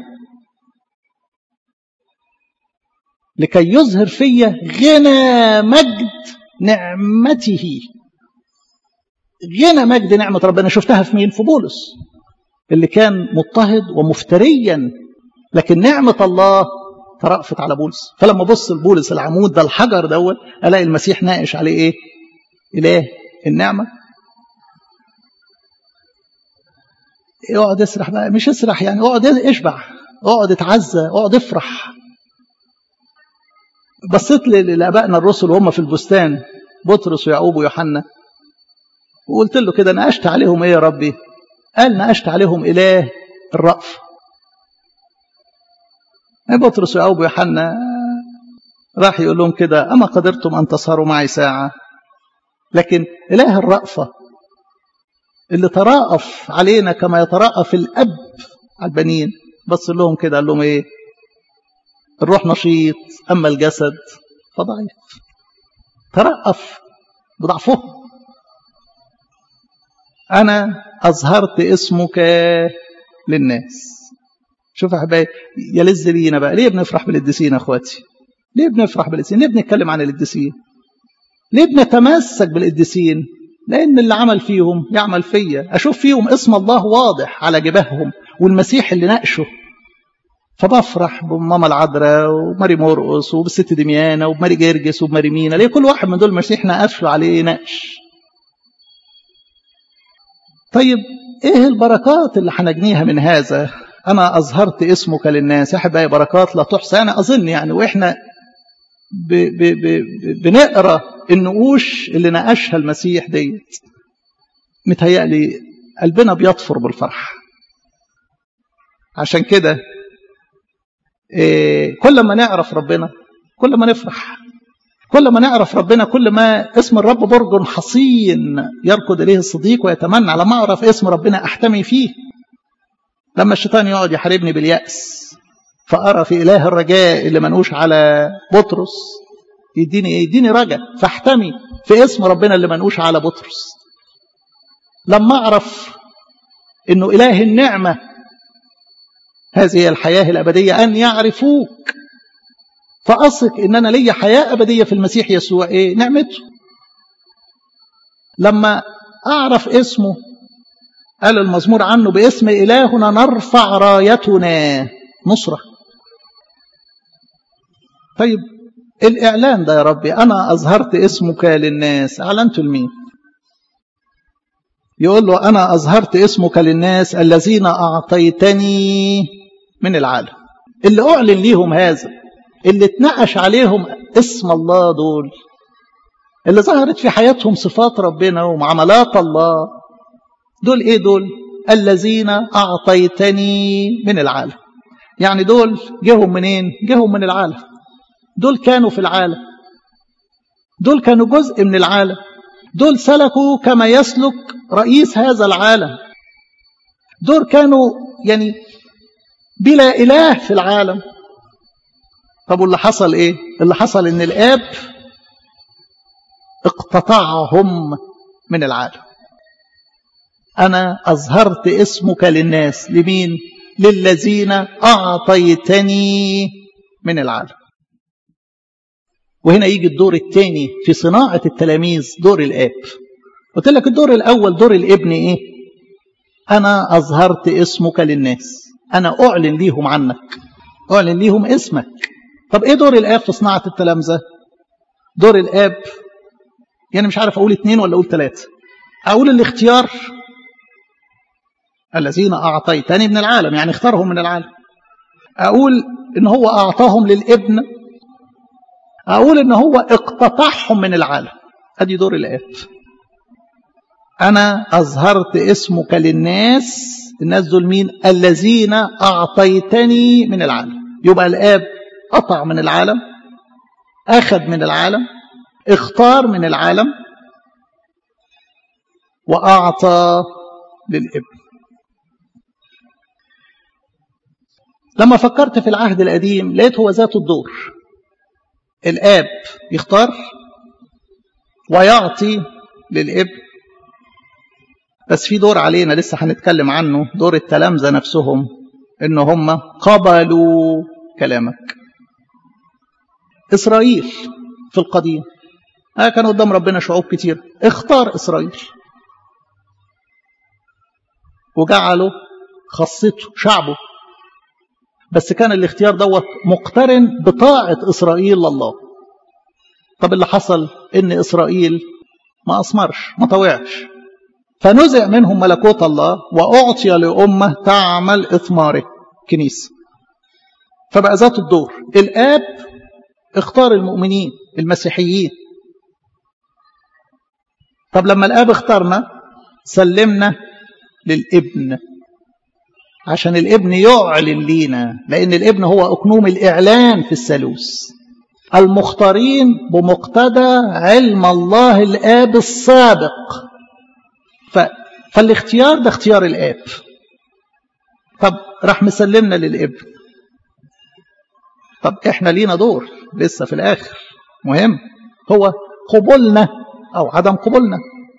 لكي يظهر فيا غنى مجد نعمته غنى مجد نعمة ربنا شفتها في مين في بولس اللي كان مضطهد ومفتريا لكن نعمة الله ترأفت على بولس فلما بص لبولس العمود ده الحجر دوت الاقي المسيح ناقش عليه ايه اله النعمة اقعد اسرح بقى مش اسرح يعني اقعد اشبع اقعد اتعزى اقعد افرح بصيت لابائنا الرسل وهم في البستان بطرس ويعقوب ويوحنا وقلت له كده نقشت عليهم ايه يا ربي قال نقشت عليهم اله الرأف بطرس ويعقوب ويوحنا راح يقول لهم كده اما قدرتم ان تسهروا معي ساعه لكن اله الرأفه اللي تراءف علينا كما يتراءف الاب على البنين بص لهم كده قال لهم ايه الروح نشيط اما الجسد فضعيف ترأف بضعفهم أنا أظهرت اسمك للناس شوف يا حبايبي يلز لينا بقى ليه بنفرح بالقديسين يا اخواتي ليه بنفرح بالقديسين ليه بنتكلم عن القديسين ليه بنتمسك بالقديسين لأن اللي عمل فيهم يعمل فيا أشوف فيهم اسم الله واضح على جباههم والمسيح اللي ناقشه فبفرح بماما العذراء وماري مرقص وبالست دميانة وبماري جرجس وبماري مينا ليه كل واحد من دول المسيح ناقش له عليه نقش طيب ايه البركات اللي هنجنيها من هذا انا اظهرت اسمك للناس يا احبائي بركات لا تحصى انا اظن يعني واحنا ب ب ب بنقرا النقوش اللي ناقشها المسيح ديت متهيألي قلبنا بيطفر بالفرح عشان كده إيه كل ما نعرف ربنا كل ما نفرح كل ما نعرف ربنا كل ما اسم الرب برج حصين يركض إليه الصديق ويتمنى لما أعرف اسم ربنا أحتمي فيه لما الشيطان يقعد يحاربني باليأس فأرى في إله الرجاء اللي منقوش على بطرس يديني إيه؟ يديني رجاء فاحتمي في اسم ربنا اللي منقوش على بطرس لما أعرف إنه إله النعمة هذه هي الحياة الأبدية أن يعرفوك فأثق إن أنا ليا حياة أبدية في المسيح يسوع إيه نعمته لما أعرف اسمه قال المزمور عنه باسم إلهنا نرفع رايتنا نصرة طيب الإعلان ده يا ربي أنا أظهرت اسمك للناس أعلنت لمين يقول له أنا أظهرت اسمك للناس الذين أعطيتني من العالم اللي أعلن ليهم هذا اللي اتنقش عليهم اسم الله دول اللي ظهرت في حياتهم صفات ربنا ومعاملات الله دول ايه دول الذين اعطيتني من العالم يعني دول جهم منين جهم من العالم دول كانوا في العالم دول كانوا جزء من العالم دول سلكوا كما يسلك رئيس هذا العالم دول كانوا يعني بلا اله في العالم طب واللي حصل ايه اللي حصل ان الاب اقتطعهم من العالم انا اظهرت اسمك للناس لمين للذين اعطيتني من العالم وهنا يجي الدور الثاني في صناعه التلاميذ دور الاب قلت لك الدور الأول دور الابن إيه أنا أظهرت اسمك للناس أنا أعلن ليهم عنك أعلن ليهم اسمك طب إيه دور الآب في صناعة التلامذة دور الآب يعني مش عارف أقول اتنين ولا أقول ثلاثة أقول الاختيار الذين أعطيتني من العالم يعني اختارهم من العالم أقول إن هو أعطاهم للابن أقول إن هو اقتطعهم من العالم أدي دور الآب أنا أظهرت اسمك للناس الناس دول مين الذين أعطيتني من العالم يبقى الآب قطع من العالم أخذ من العالم اختار من العالم وأعطى للابن لما فكرت في العهد القديم لقيت هو ذات الدور الآب يختار ويعطي للابن بس في دور علينا لسه هنتكلم عنه دور التلامذة نفسهم ان هم قبلوا كلامك إسرائيل في القديم آه كان قدام ربنا شعوب كتير اختار إسرائيل وجعله خاصته شعبه بس كان الاختيار دوت مقترن بطاعة إسرائيل لله طب اللي حصل إن إسرائيل ما أصمرش ما طوعش فنزع منهم ملكوت الله وأعطي لأمة تعمل إثماره كنيسة فبقى ذات الدور الآب اختار المؤمنين المسيحيين طب لما الآب اختارنا سلمنا للابن عشان الابن يعلن لينا لأن الابن هو أكنوم الإعلان في الثالوث المختارين بمقتضى علم الله الآب السابق ف... فالاختيار ده اختيار الآب طب راح مسلمنا للابن طب احنا لينا دور لسه في الآخر مهم هو قبولنا أو عدم قبولنا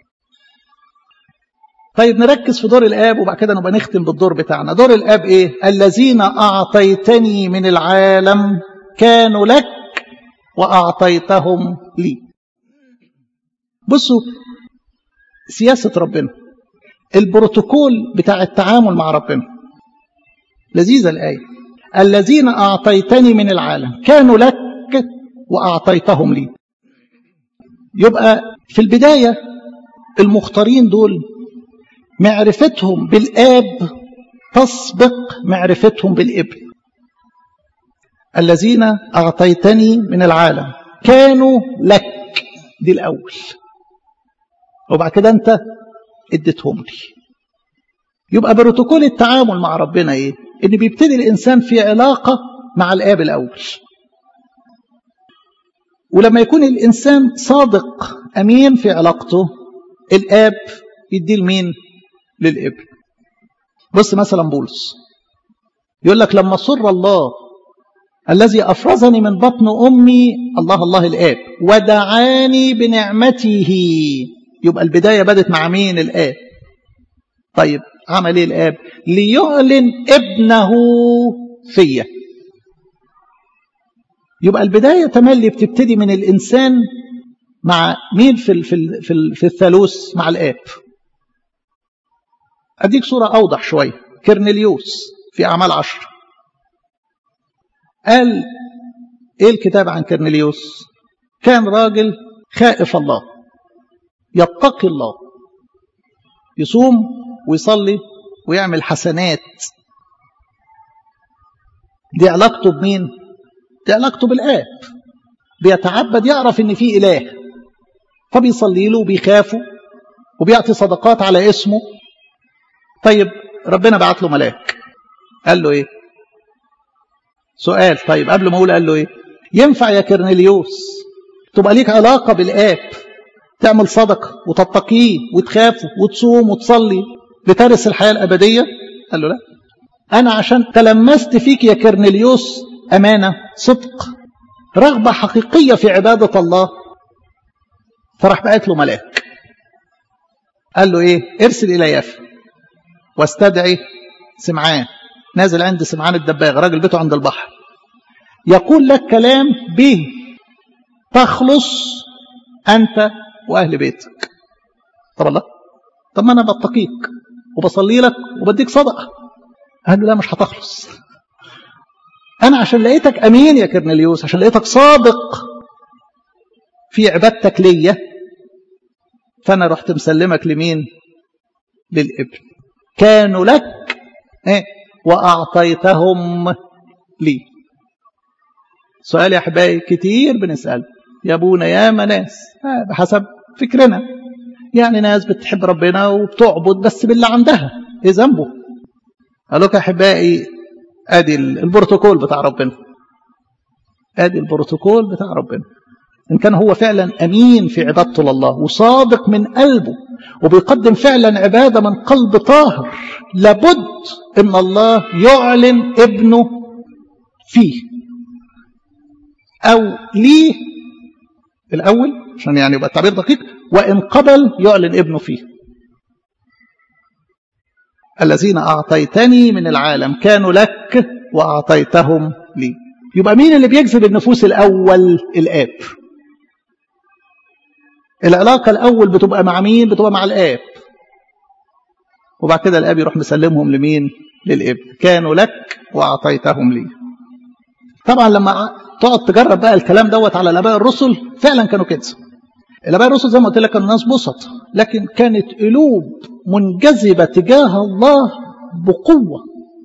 طيب نركز في دور الآب وبعد كده نبقى نختم بالدور بتاعنا دور الآب إيه الذين أعطيتني من العالم كانوا لك وأعطيتهم لي بصوا سياسة ربنا البروتوكول بتاع التعامل مع ربنا لذيذة الآية الذين أعطيتني من العالم كانوا لك وأعطيتهم لي يبقى في البداية المختارين دول معرفتهم بالآب تسبق معرفتهم بالابن الذين أعطيتني من العالم كانوا لك دي الأول وبعد كده أنت اديتهم لي يبقى بروتوكول التعامل مع ربنا ايه ان بيبتدي الانسان في علاقه مع الاب الاول ولما يكون الانسان صادق امين في علاقته الاب يديه لمين للابن بص مثلا بولس يقول لك لما سر الله الذي افرزني من بطن امي الله الله الاب ودعاني بنعمته يبقى البدايه بدت مع مين الاب طيب عمل ايه الاب ليعلن ابنه فيا يبقى البدايه تملي بتبتدي من الانسان مع مين في ال في ال في, ال في الثالوث مع الاب اديك صوره اوضح شويه كرنيليوس في اعمال عشر قال ايه الكتاب عن كرنيليوس كان راجل خائف الله يتقي الله يصوم ويصلي ويعمل حسنات دي علاقته بمين دي علاقته بالآب بيتعبد يعرف ان في إله فبيصلي له وبيخافه وبيعطي صدقات على اسمه طيب ربنا بعت له ملاك قال له ايه سؤال طيب قبل ما اقول قال له ايه ينفع يا كرنيليوس تبقى ليك علاقة بالآب تعمل صدقة وتتقيه وتخافه وتصوم وتصلي لترث الحياة الأبدية قال له لا أنا عشان تلمست فيك يا كرنيليوس أمانة صدق رغبة حقيقية في عبادة الله فراح بعت له ملاك قال له إيه ارسل إلى يافا واستدعي سمعان نازل عند سمعان الدباغ راجل بيته عند البحر يقول لك كلام به تخلص أنت وأهل بيتك طب الله طب ما انا بتقيك وبصلي لك وبديك صدقه قال له لا مش هتخلص انا عشان لقيتك امين يا كرنليوس عشان لقيتك صادق في عبادتك ليا فانا رحت مسلمك لمين للابن كانوا لك ايه واعطيتهم لي سؤال يا احبائي كتير بنسال يا ابونا يا ناس بحسب فكرنا يعني ناس بتحب ربنا وبتعبد بس باللي عندها ايه ذنبه قال لك يا احبائي ادي البروتوكول بتاع ربنا ادي البروتوكول بتاع ربنا ان كان هو فعلا امين في عبادته لله وصادق من قلبه وبيقدم فعلا عباده من قلب طاهر لابد ان الله يعلن ابنه فيه او ليه الاول عشان يعني يبقى التعبير دقيق وان قبل يعلن ابنه فيه الذين اعطيتني من العالم كانوا لك واعطيتهم لي يبقى مين اللي بيجذب النفوس الاول الاب العلاقه الاول بتبقى مع مين بتبقى مع الاب وبعد كده الاب يروح مسلمهم لمين للابن كانوا لك واعطيتهم لي طبعا لما تقعد تجرب بقى الكلام دوت على الاباء الرسل فعلا كانوا كده الاباء الرسل زي ما قلت لك كانوا ناس بسط لكن كانت قلوب منجذبه تجاه الله بقوه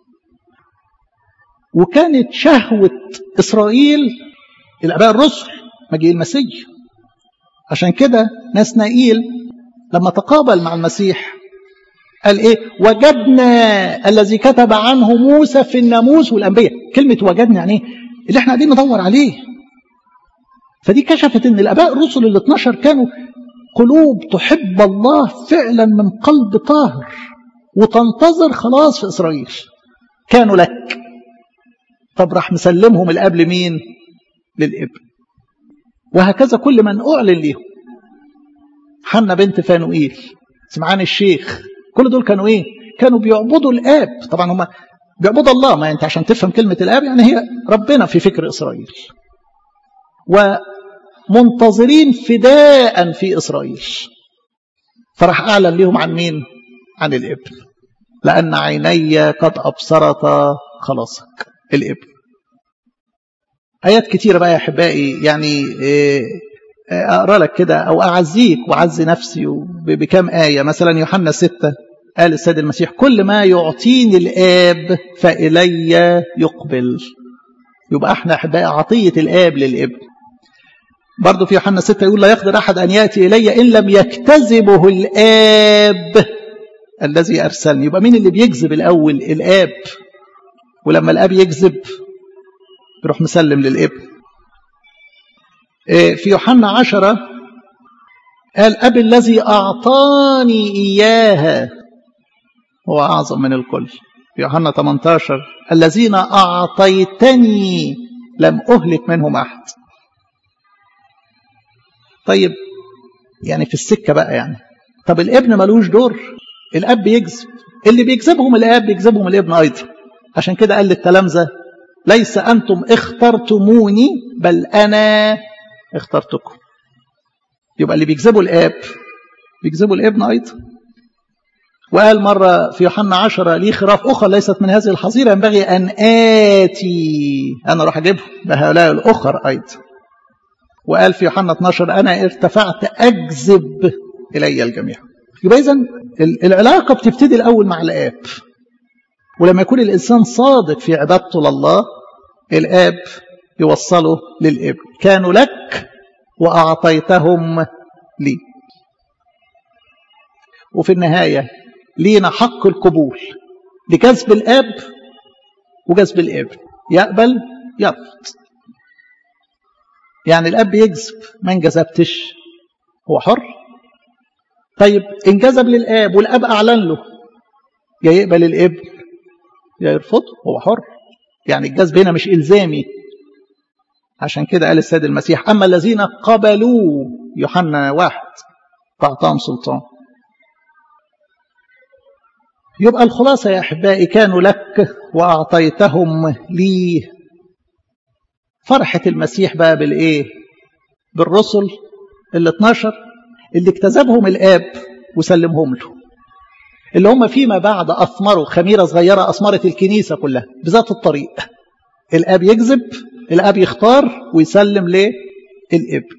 وكانت شهوه اسرائيل الاباء الرسل مجيء المسيح عشان كده ناس نائيل لما تقابل مع المسيح قال ايه وجدنا الذي كتب عنه موسى في الناموس والانبياء كلمه وجدنا يعني ايه اللي احنا قاعدين ندور عليه فدي كشفت ان الاباء الرسل ال 12 كانوا قلوب تحب الله فعلا من قلب طاهر وتنتظر خلاص في اسرائيل كانوا لك طب راح مسلمهم الاب لمين للابن وهكذا كل من اعلن ليهم حنا بنت فانوئيل سمعان الشيخ كل دول كانوا ايه كانوا بيعبدوا الاب طبعا هم بيعبدوا الله ما انت عشان تفهم كلمه الاب يعني هي ربنا في فكر اسرائيل ومنتظرين فداء في اسرائيل فراح اعلن لهم عن مين عن الابن لان عيني قد ابصرتا خلاصك الابن ايات كتيره بقى يا احبائي يعني اقرا لك كده او اعزيك واعزي نفسي بكم ايه مثلا يوحنا 6 قال السيد المسيح كل ما يعطيني الاب فالي يقبل يبقى احنا احبائي عطيه الاب للابن برضه في يوحنا 6 يقول لا يقدر احد ان ياتي الي ان لم يكتذبه الاب الذي ارسلني يبقى مين اللي بيجذب الاول الاب ولما الاب يجذب يروح مسلم للابن في يوحنا عشرة قال أبي الذي أعطاني إياها هو أعظم من الكل في يوحنا 18 الذين أعطيتني لم أهلك منهم أحد طيب يعني في السكة بقى يعني طب الابن ملوش دور الأب بيجذب اللي بيجذبهم الأب بيجذبهم الابن أيضا عشان كده قال للتلامذة ليس أنتم اخترتموني بل أنا اخترتكم يبقى اللي بيجذبوا الآب بيجذبوا الابن أيضا وقال مرة في يوحنا عشرة لي خراف أخرى ليست من هذه الحظيرة ينبغي أن آتي أنا راح أجيبهم لهؤلاء الأخر أيضا وقال في يوحنا 12 أنا ارتفعت أجذب إلي الجميع يبقى إذا العلاقة بتبتدي الأول مع الآب ولما يكون الإنسان صادق في عبادته لله الآب يوصله للابن كانوا لك وأعطيتهم لي وفي النهاية لينا حق القبول لجذب الآب وجذب الابن يقبل يرفض يعني الأب يجذب ما انجذبتش هو حر طيب انجذب للآب والآب أعلن له يا يقبل الابن يا يرفضه هو حر يعني الجذب هنا مش إلزامي عشان كده قال السيد المسيح أما الذين قبلوا يوحنا واحد فأعطاهم سلطان يبقى الخلاصة يا أحبائي كانوا لك وأعطيتهم لي فرحة المسيح بقى بالإيه بالرسل ال 12 اللي اكتسبهم الآب وسلمهم له اللي هم فيما بعد أثمروا خميرة صغيرة أثمرت الكنيسة كلها بذات الطريق الأب يجذب الأب يختار ويسلم للابن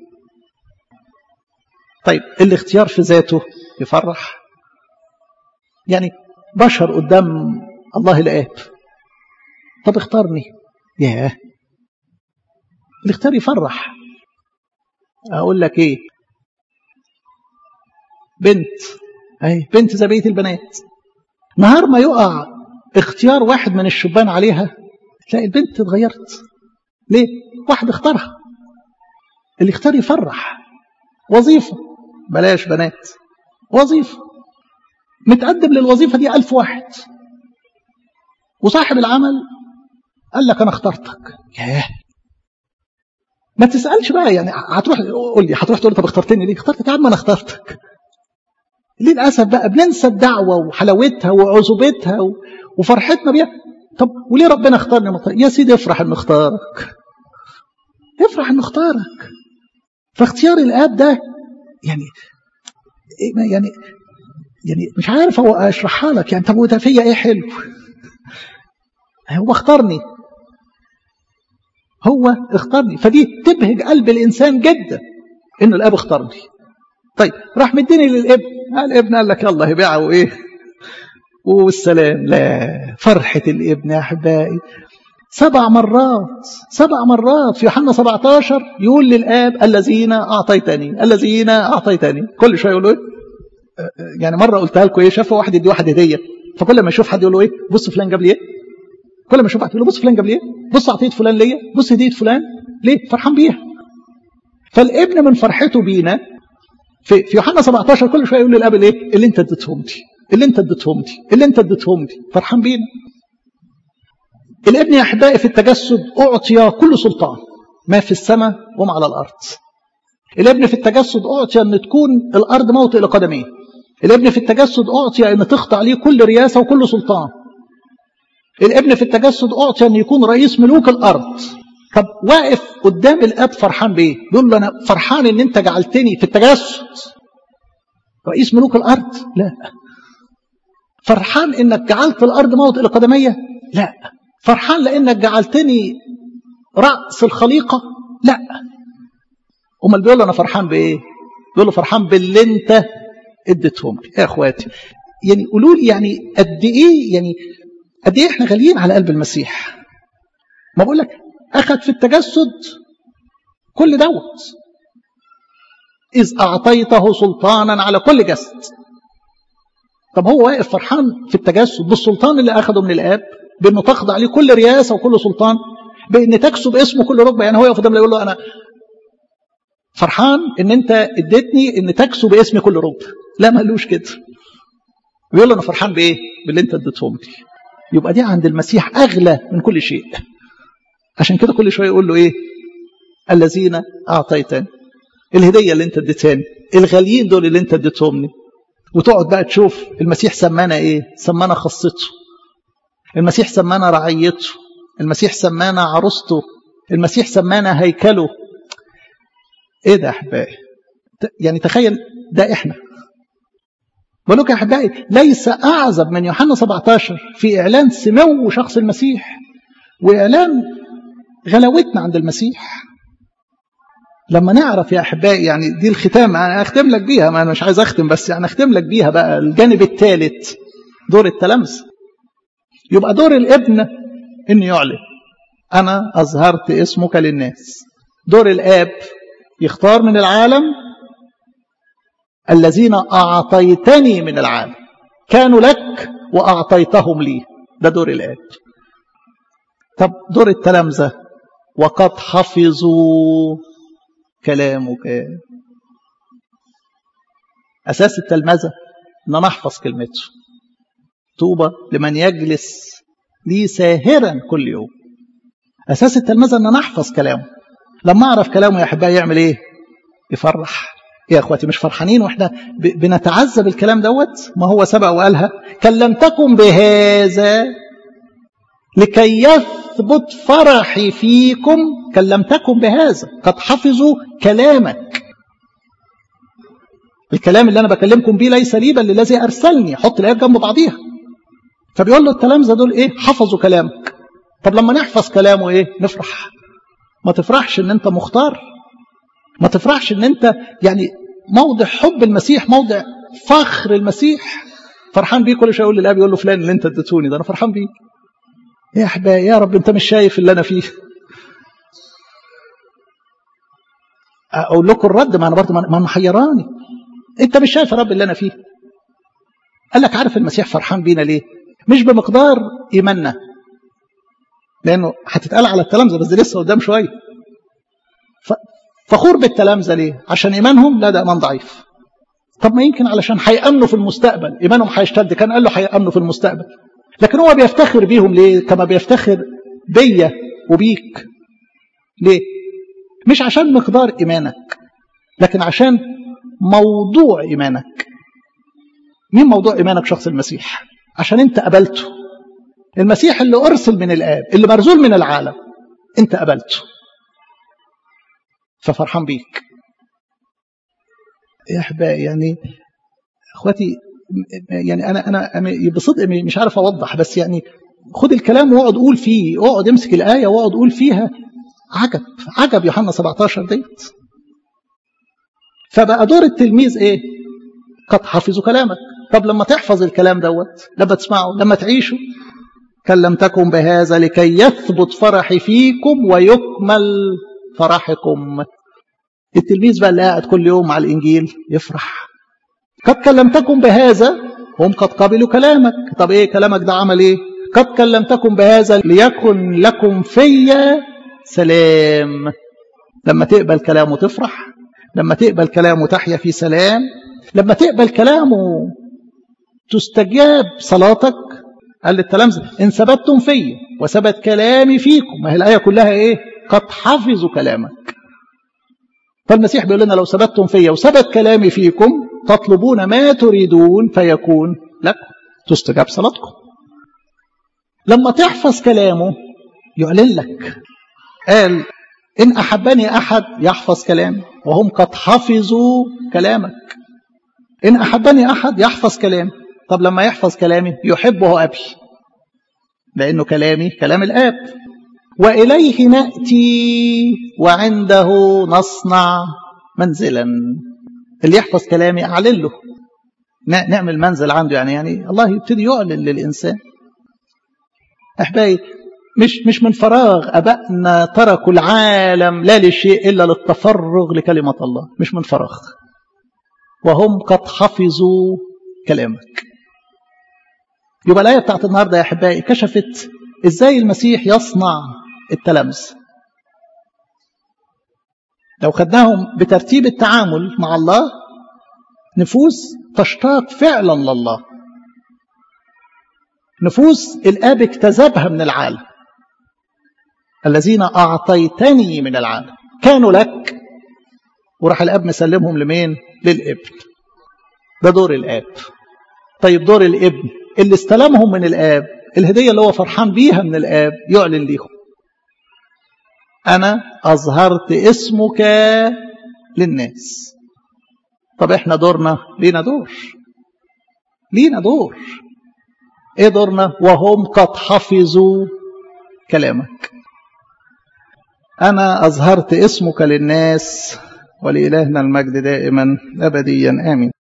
طيب الاختيار في ذاته يفرح يعني بشر قدام الله الآب طب اختارني ياه الاختيار يفرح أقول لك إيه بنت أي بنت زي بقية البنات نهار ما يقع اختيار واحد من الشبان عليها تلاقي البنت اتغيرت ليه؟ واحد اختارها اللي اختار يفرح وظيفة بلاش بنات وظيفة متقدم للوظيفة دي ألف واحد وصاحب العمل قال لك أنا اخترتك ياه ما تسألش بقى يعني هتروح قول لي هتروح تقول طب اخترتني ليه؟ اخترتك يا عم أنا اخترتك للأسف بقى بننسى الدعوة وحلاوتها وعزوبتها وفرحتنا بيها طب وليه ربنا اختارني مطار؟ يا سيدي افرح انه اختارك افرح انه اختارك فاختيار الاب ده يعني يعني يعني مش عارف هو اشرحها لك يعني طب وده فيا ايه حلو هو اختارني هو اختارني فدي تبهج قلب الانسان جدا انه الاب اختارني طيب راح مديني للابن الابن قال لك يلا هبيعه وايه والسلام لا فرحة الابن يا أحبائي سبع مرات سبع مرات في يوحنا 17 يقول للآب الذين أعطيتني الذين أعطيتني كل شوية يقول له إيه؟ يعني مرة قلتها لكم إيه شافوا واحد يدي واحد هدية فكل ما يشوف حد يقول له إيه بص فلان جاب لي إيه كل ما يشوف واحد يقول له بص فلان جاب لي إيه بص أعطيت فلان ليا بص هدية فلان ليه فرحان بيها فالابن من فرحته بينا في في يوحنا 17 كل شويه يقول للاب الايه اللي انت اديتهم لي اللي انت اديتهم لي اللي انت اديتهم لي فرحان بينا الابن يا احبائي في التجسد اعطي كل سلطان ما في السماء وما على الارض الابن في التجسد اعطي ان تكون الارض موطئ لقدميه الابن في التجسد اعطي ان تخضع ليه كل رياسه وكل سلطان الابن في التجسد اعطي ان يكون رئيس ملوك الارض طب واقف قدام الاب فرحان بايه بيقول له انا فرحان ان انت جعلتني في التجسد رئيس ملوك الارض لا فرحان انك جعلت الارض موطئ لقدميه لا فرحان لانك جعلتني راس الخليقه لا امال بيقول له انا فرحان بايه بيقول له فرحان باللي انت اديتهم لي يا اخواتي يعني قولوا لي يعني قد ايه يعني قد ايه احنا غاليين على قلب المسيح ما بقول لك اخذ في التجسد كل دوت اذ اعطيته سلطانا على كل جسد طب هو واقف فرحان في التجسد بالسلطان اللي اخده من الاب بانه تخضع عليه كل رياسه وكل سلطان بان تكسب اسمه كل ركبه يعني هو يقف قدام يقول له انا فرحان ان انت اديتني ان تكسب اسمي كل ركبه لا ما قالوش كده بيقول له انا فرحان بايه باللي انت اديتهم لي يبقى دي عند المسيح اغلى من كل شيء عشان كده كل شويه يقول له ايه الذين اعطيتني الهديه اللي انت اديتهاني الغاليين دول اللي انت اديتهم لي وتقعد بقى تشوف المسيح سمانا ايه سمانا خاصته المسيح سمانا رعيته المسيح سمانا عروسته المسيح سمانا هيكله ايه ده يا احبائي يعني تخيل ده احنا بقول لكم يا احبائي ليس اعزب من يوحنا 17 في اعلان سمو شخص المسيح واعلان غلاوتنا عند المسيح لما نعرف يا احبائي يعني دي الختام انا اختم لك بيها ما انا مش عايز اختم بس يعني اختم لك بيها بقى الجانب الثالث دور التلامذه يبقى دور الابن انه يعلن انا اظهرت اسمك للناس دور الاب يختار من العالم الذين اعطيتني من العالم كانوا لك واعطيتهم لي ده دور الاب طب دور التلامذه وقد حفظوا كلامك أساس التلمذة أن أنا أحفظ كلمته طوبى لمن يجلس لي ساهرا كل يوم أساس التلمذة أن أنا أحفظ كلامه لما أعرف كلامه يا أحبائي يعمل إيه يفرح يا أخواتي مش فرحانين وإحنا بنتعذب الكلام دوت ما هو سبق وقالها كلمتكم بهذا لكي يثبت فرحي فيكم كلمتكم بهذا قد حفظوا كلامك الكلام اللي انا بكلمكم بيه ليس لي بل للذي ارسلني حط الايات جنب بعضيها فبيقول له التلامذه دول ايه حفظوا كلامك طب لما نحفظ كلامه ايه نفرح ما تفرحش ان انت مختار ما تفرحش ان انت يعني موضع حب المسيح موضع فخر المسيح فرحان بيه كل شويه يقول للاب يقول له فلان اللي انت اديتوني ده انا فرحان بيه يا احبائي يا رب انت مش شايف اللي انا فيه اقول لكم الرد ما انا برضه ما محيراني انت مش شايف يا رب اللي انا فيه قال لك عارف المسيح فرحان بينا ليه مش بمقدار ايماننا لانه هتتقال على التلامذه بس دي لسه قدام شويه فخور بالتلامذه ليه عشان ايمانهم لا ده ايمان ضعيف طب ما يمكن علشان هيامنوا في المستقبل ايمانهم هيشتد كان قال له هيامنوا في المستقبل لكن هو بيفتخر بيهم ليه كما بيفتخر بيا وبيك ليه مش عشان مقدار ايمانك لكن عشان موضوع ايمانك مين موضوع ايمانك شخص المسيح عشان انت قبلته المسيح اللي ارسل من الاب اللي مرزول من العالم انت قبلته ففرحان بيك يا احبائي يعني اخواتي يعني انا انا بصدق مش عارف اوضح بس يعني خد الكلام واقعد قول فيه اقعد امسك الايه واقعد قول فيها عجب عجب يوحنا 17 ديت فبقى دور التلميذ ايه قد حفظوا كلامك طب لما تحفظ الكلام دوت لما تسمعه لما تعيشه كلمتكم بهذا لكي يثبت فرحي فيكم ويكمل فرحكم التلميذ بقى اللي قاعد كل يوم على الانجيل يفرح قد كلمتكم بهذا هم قد قبلوا كلامك طب ايه كلامك ده عمل ايه قد كلمتكم بهذا ليكن لكم فيا سلام لما تقبل كلامه تفرح لما تقبل كلامه تحيا في سلام لما تقبل كلامه تستجاب صلاتك قال للتلامذة إن ثبتتم في وثبت كلامي فيكم ما هي الآية كلها إيه قد حفظوا كلامك فالمسيح بيقول لنا لو ثبتتم في وثبت كلامي فيكم تطلبون ما تريدون فيكون لكم تستجاب صلاتكم لما تحفظ كلامه يعلن لك قال إن أحبني أحد يحفظ كلامي وهم قد حفظوا كلامك إن أحبني أحد يحفظ كلامي طب لما يحفظ كلامي يحبه أبي لأنه كلامي كلام الآب وإليه نأتي وعنده نصنع منزلا اللي يحفظ كلامي أعلن له نعمل منزل عنده يعني يعني الله يبتدي يعلن للإنسان أحبائي مش مش من فراغ أبائنا تركوا العالم لا لشيء إلا للتفرغ لكلمة الله مش من فراغ وهم قد حفظوا كلامك يبقى الآية بتاعت النهاردة يا أحبائي كشفت إزاي المسيح يصنع التلامذة لو خدناهم بترتيب التعامل مع الله نفوس تشتاق فعلا لله نفوس الآب اجتذبها من العالم الذين أعطيتني من العالم كانوا لك وراح الآب مسلمهم لمين للابن ده دور الآب طيب دور الابن اللي استلمهم من الآب الهدية اللي هو فرحان بيها من الآب يعلن ليهم أنا أظهرت اسمك للناس طب احنا دورنا لينا دور لينا دور ايه دورنا وهم قد حفظوا كلامك أنا أظهرت اسمك للناس ولإلهنا المجد دائما أبديا آمين